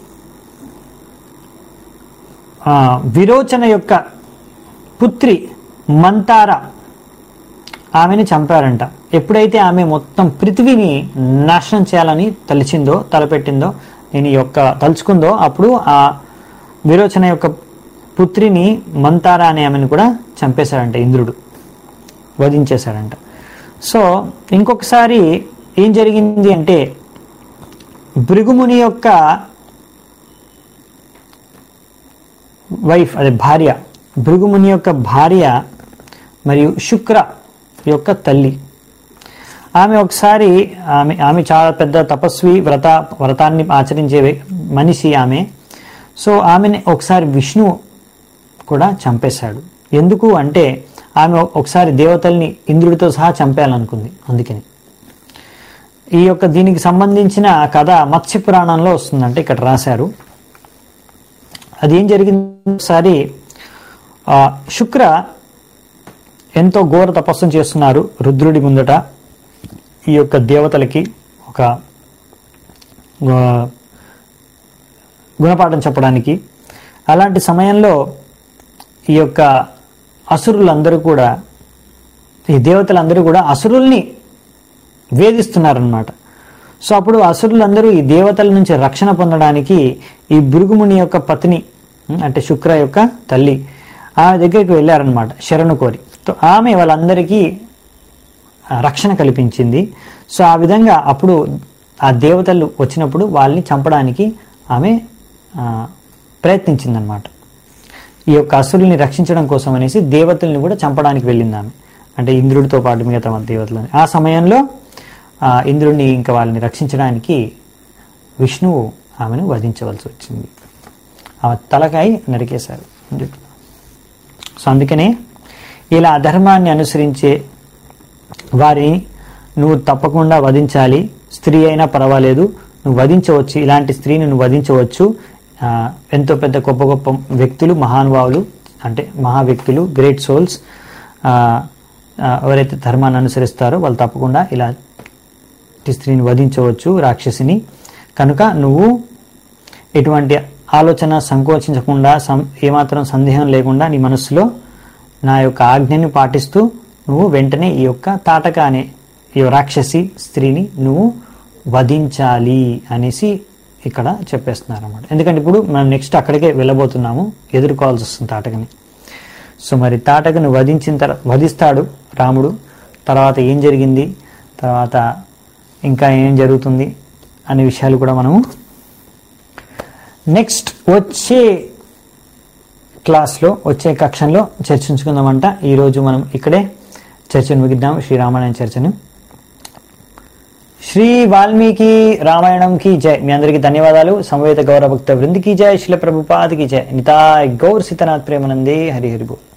ఆ, విరోచన యొక్క పుత్రి మంతార ఆమెని చంపారంట ఎప్పుడైతే ఆమె మొత్తం పృథివీని నాశనం చేయాలని తలిచిందో తలపెట్టిందో నేను ఈ యొక్క తలుచుకుందో అప్పుడు ఆ విరోచన యొక్క పుత్రిని మంతార అనే ఆమెను కూడా చంపేశాడంట ఇంద్రుడు వధించేశాడంట సో ఇంకొకసారి ఏం జరిగింది అంటే భృగుముని యొక్క వైఫ్ అదే భార్య భృగుముని యొక్క భార్య మరియు శుక్ర యొక్క తల్లి ఆమె ఒకసారి ఆమె ఆమె చాలా పెద్ద తపస్వి వ్రత వ్రతాన్ని ఆచరించే వ్య- మనిషి ఆమె సో ఆమెని ఒకసారి విష్ణు కూడా చంపేశాడు ఎందుకు అంటే ఆమె ఒకసారి దేవతల్ని ఇంద్రుడితో సహా చంపేయాలనుకుంది అందుకని ఈ యొక్క దీనికి సంబంధించిన కథ మత్స్య పురాణంలో వస్తుందంటే ఇక్కడ రాశారు అది ఏం జరిగింది ఒకసారి ఆ, శుక్ర ఎంతో ఘోర తపస్సు చేస్తున్నారు రుద్రుడి ముందట ఈ యొక్క దేవతలకి ఒక గు- గుణపాఠం చెప్పడానికి అలాంటి సమయంలో ఈ యొక్క అసురులందరూ కూడా ఈ దేవతలందరూ కూడా అసురుల్ని వేధిస్తున్నారనమాట సో అప్పుడు అసురులందరూ ఈ దేవతల నుంచి రక్షణ పొందడానికి ఈ భృగుముని యొక్క పత్ని ఉం, అంటే శుక్ర యొక్క తల్లి ఆమె దగ్గరికి వెళ్ళారనమాట శరణు కోరి సో ఆమె వాళ్ళందరికీ ఆ, రక్షణ కల్పించింది సో ఆ విధంగా అప్పుడు ఆ దేవతలు వచ్చినప్పుడు వాళ్ళని చంపడానికి ఆమె ఆ, ప్రయత్నించిందనమాట ఈ యొక్క అసురుల్ని రక్షించడం కోసం అనేసి దేవతల్ని కూడా చంపడానికి వెళ్ళింది ఆమె అంటే ఇంద్రుడితో పాటు మిగతా మన దేవతలని ఆ సమయంలో ఆ, ఇంద్రుడిని ఇంకా వాళ్ళని రక్షించడానికి విష్ణువు ఆమెను వధించవలసి వచ్చింది ఆమె తలకాయ నరికేశారు సో అందుకనే ఇలా అధర్మాన్ని అనుసరించే వారిని నువ్వు తప్పకుండా వధించాలి స్త్రీ అయినా పర్వాలేదు నువ్వు వధించవచ్చు ఇలాంటి స్త్రీని నువ్వు వధించవచ్చు ఆ, ఎంతో పెద్ద గొప్ప గొప్ప వ్యక్తులు మహానుభావులు అంటే మహా వ్యక్తులు గ్రేట్ సోల్స్ ఎవరైతే ధర్మాన్ని అనుసరిస్తారో వాళ్ళు తప్పకుండా ఇలాంటి స్త్రీని వధించవచ్చు రాక్షసిని కనుక నువ్వు ఎటువంటి ఆలోచన సంకోచించకుండా సం ఏమాత్రం సందేహం లేకుండా నీ మనస్సులో నా యొక్క ఆజ్ఞని పాటిస్తూ నువ్వు వెంటనే ఈ యొక్క తాటక అనే ఈ రాక్షసి స్త్రీని నువ్వు వధించాలి అనేసి ఇక్కడ చెప్పేస్తున్నారు అనమాట ఎందుకంటే ఇప్పుడు మనం నెక్స్ట్ అక్కడికే వెళ్ళబోతున్నాము ఎదుర్కోవాల్సి వస్తుంది తాటకని సో మరి తాటకను వధించిన తర్వాత వధిస్తాడు రాముడు తర్వాత ఏం జరిగింది తర్వాత ఇంకా ఏం జరుగుతుంది అనే విషయాలు కూడా మనము నెక్స్ట్ వచ్చే క్లాస్లో వచ్చే కక్షంలో చర్చించుకుందామంట ఈరోజు మనం ఇక్కడే చర్చను ముగిద్దాం శ్రీరామాయణ చర్చను శ్రీ వాల్మీకి రామాయణం కి జై మీ అందరికీ ధన్యవాదాలు సమవేత గౌరవ భక్త వృందికి జై శిల ప్రభుపాదికి జై నితాయ్ గౌర్ సీతనాథ్ ప్రేమనందే హరి హరి బోల్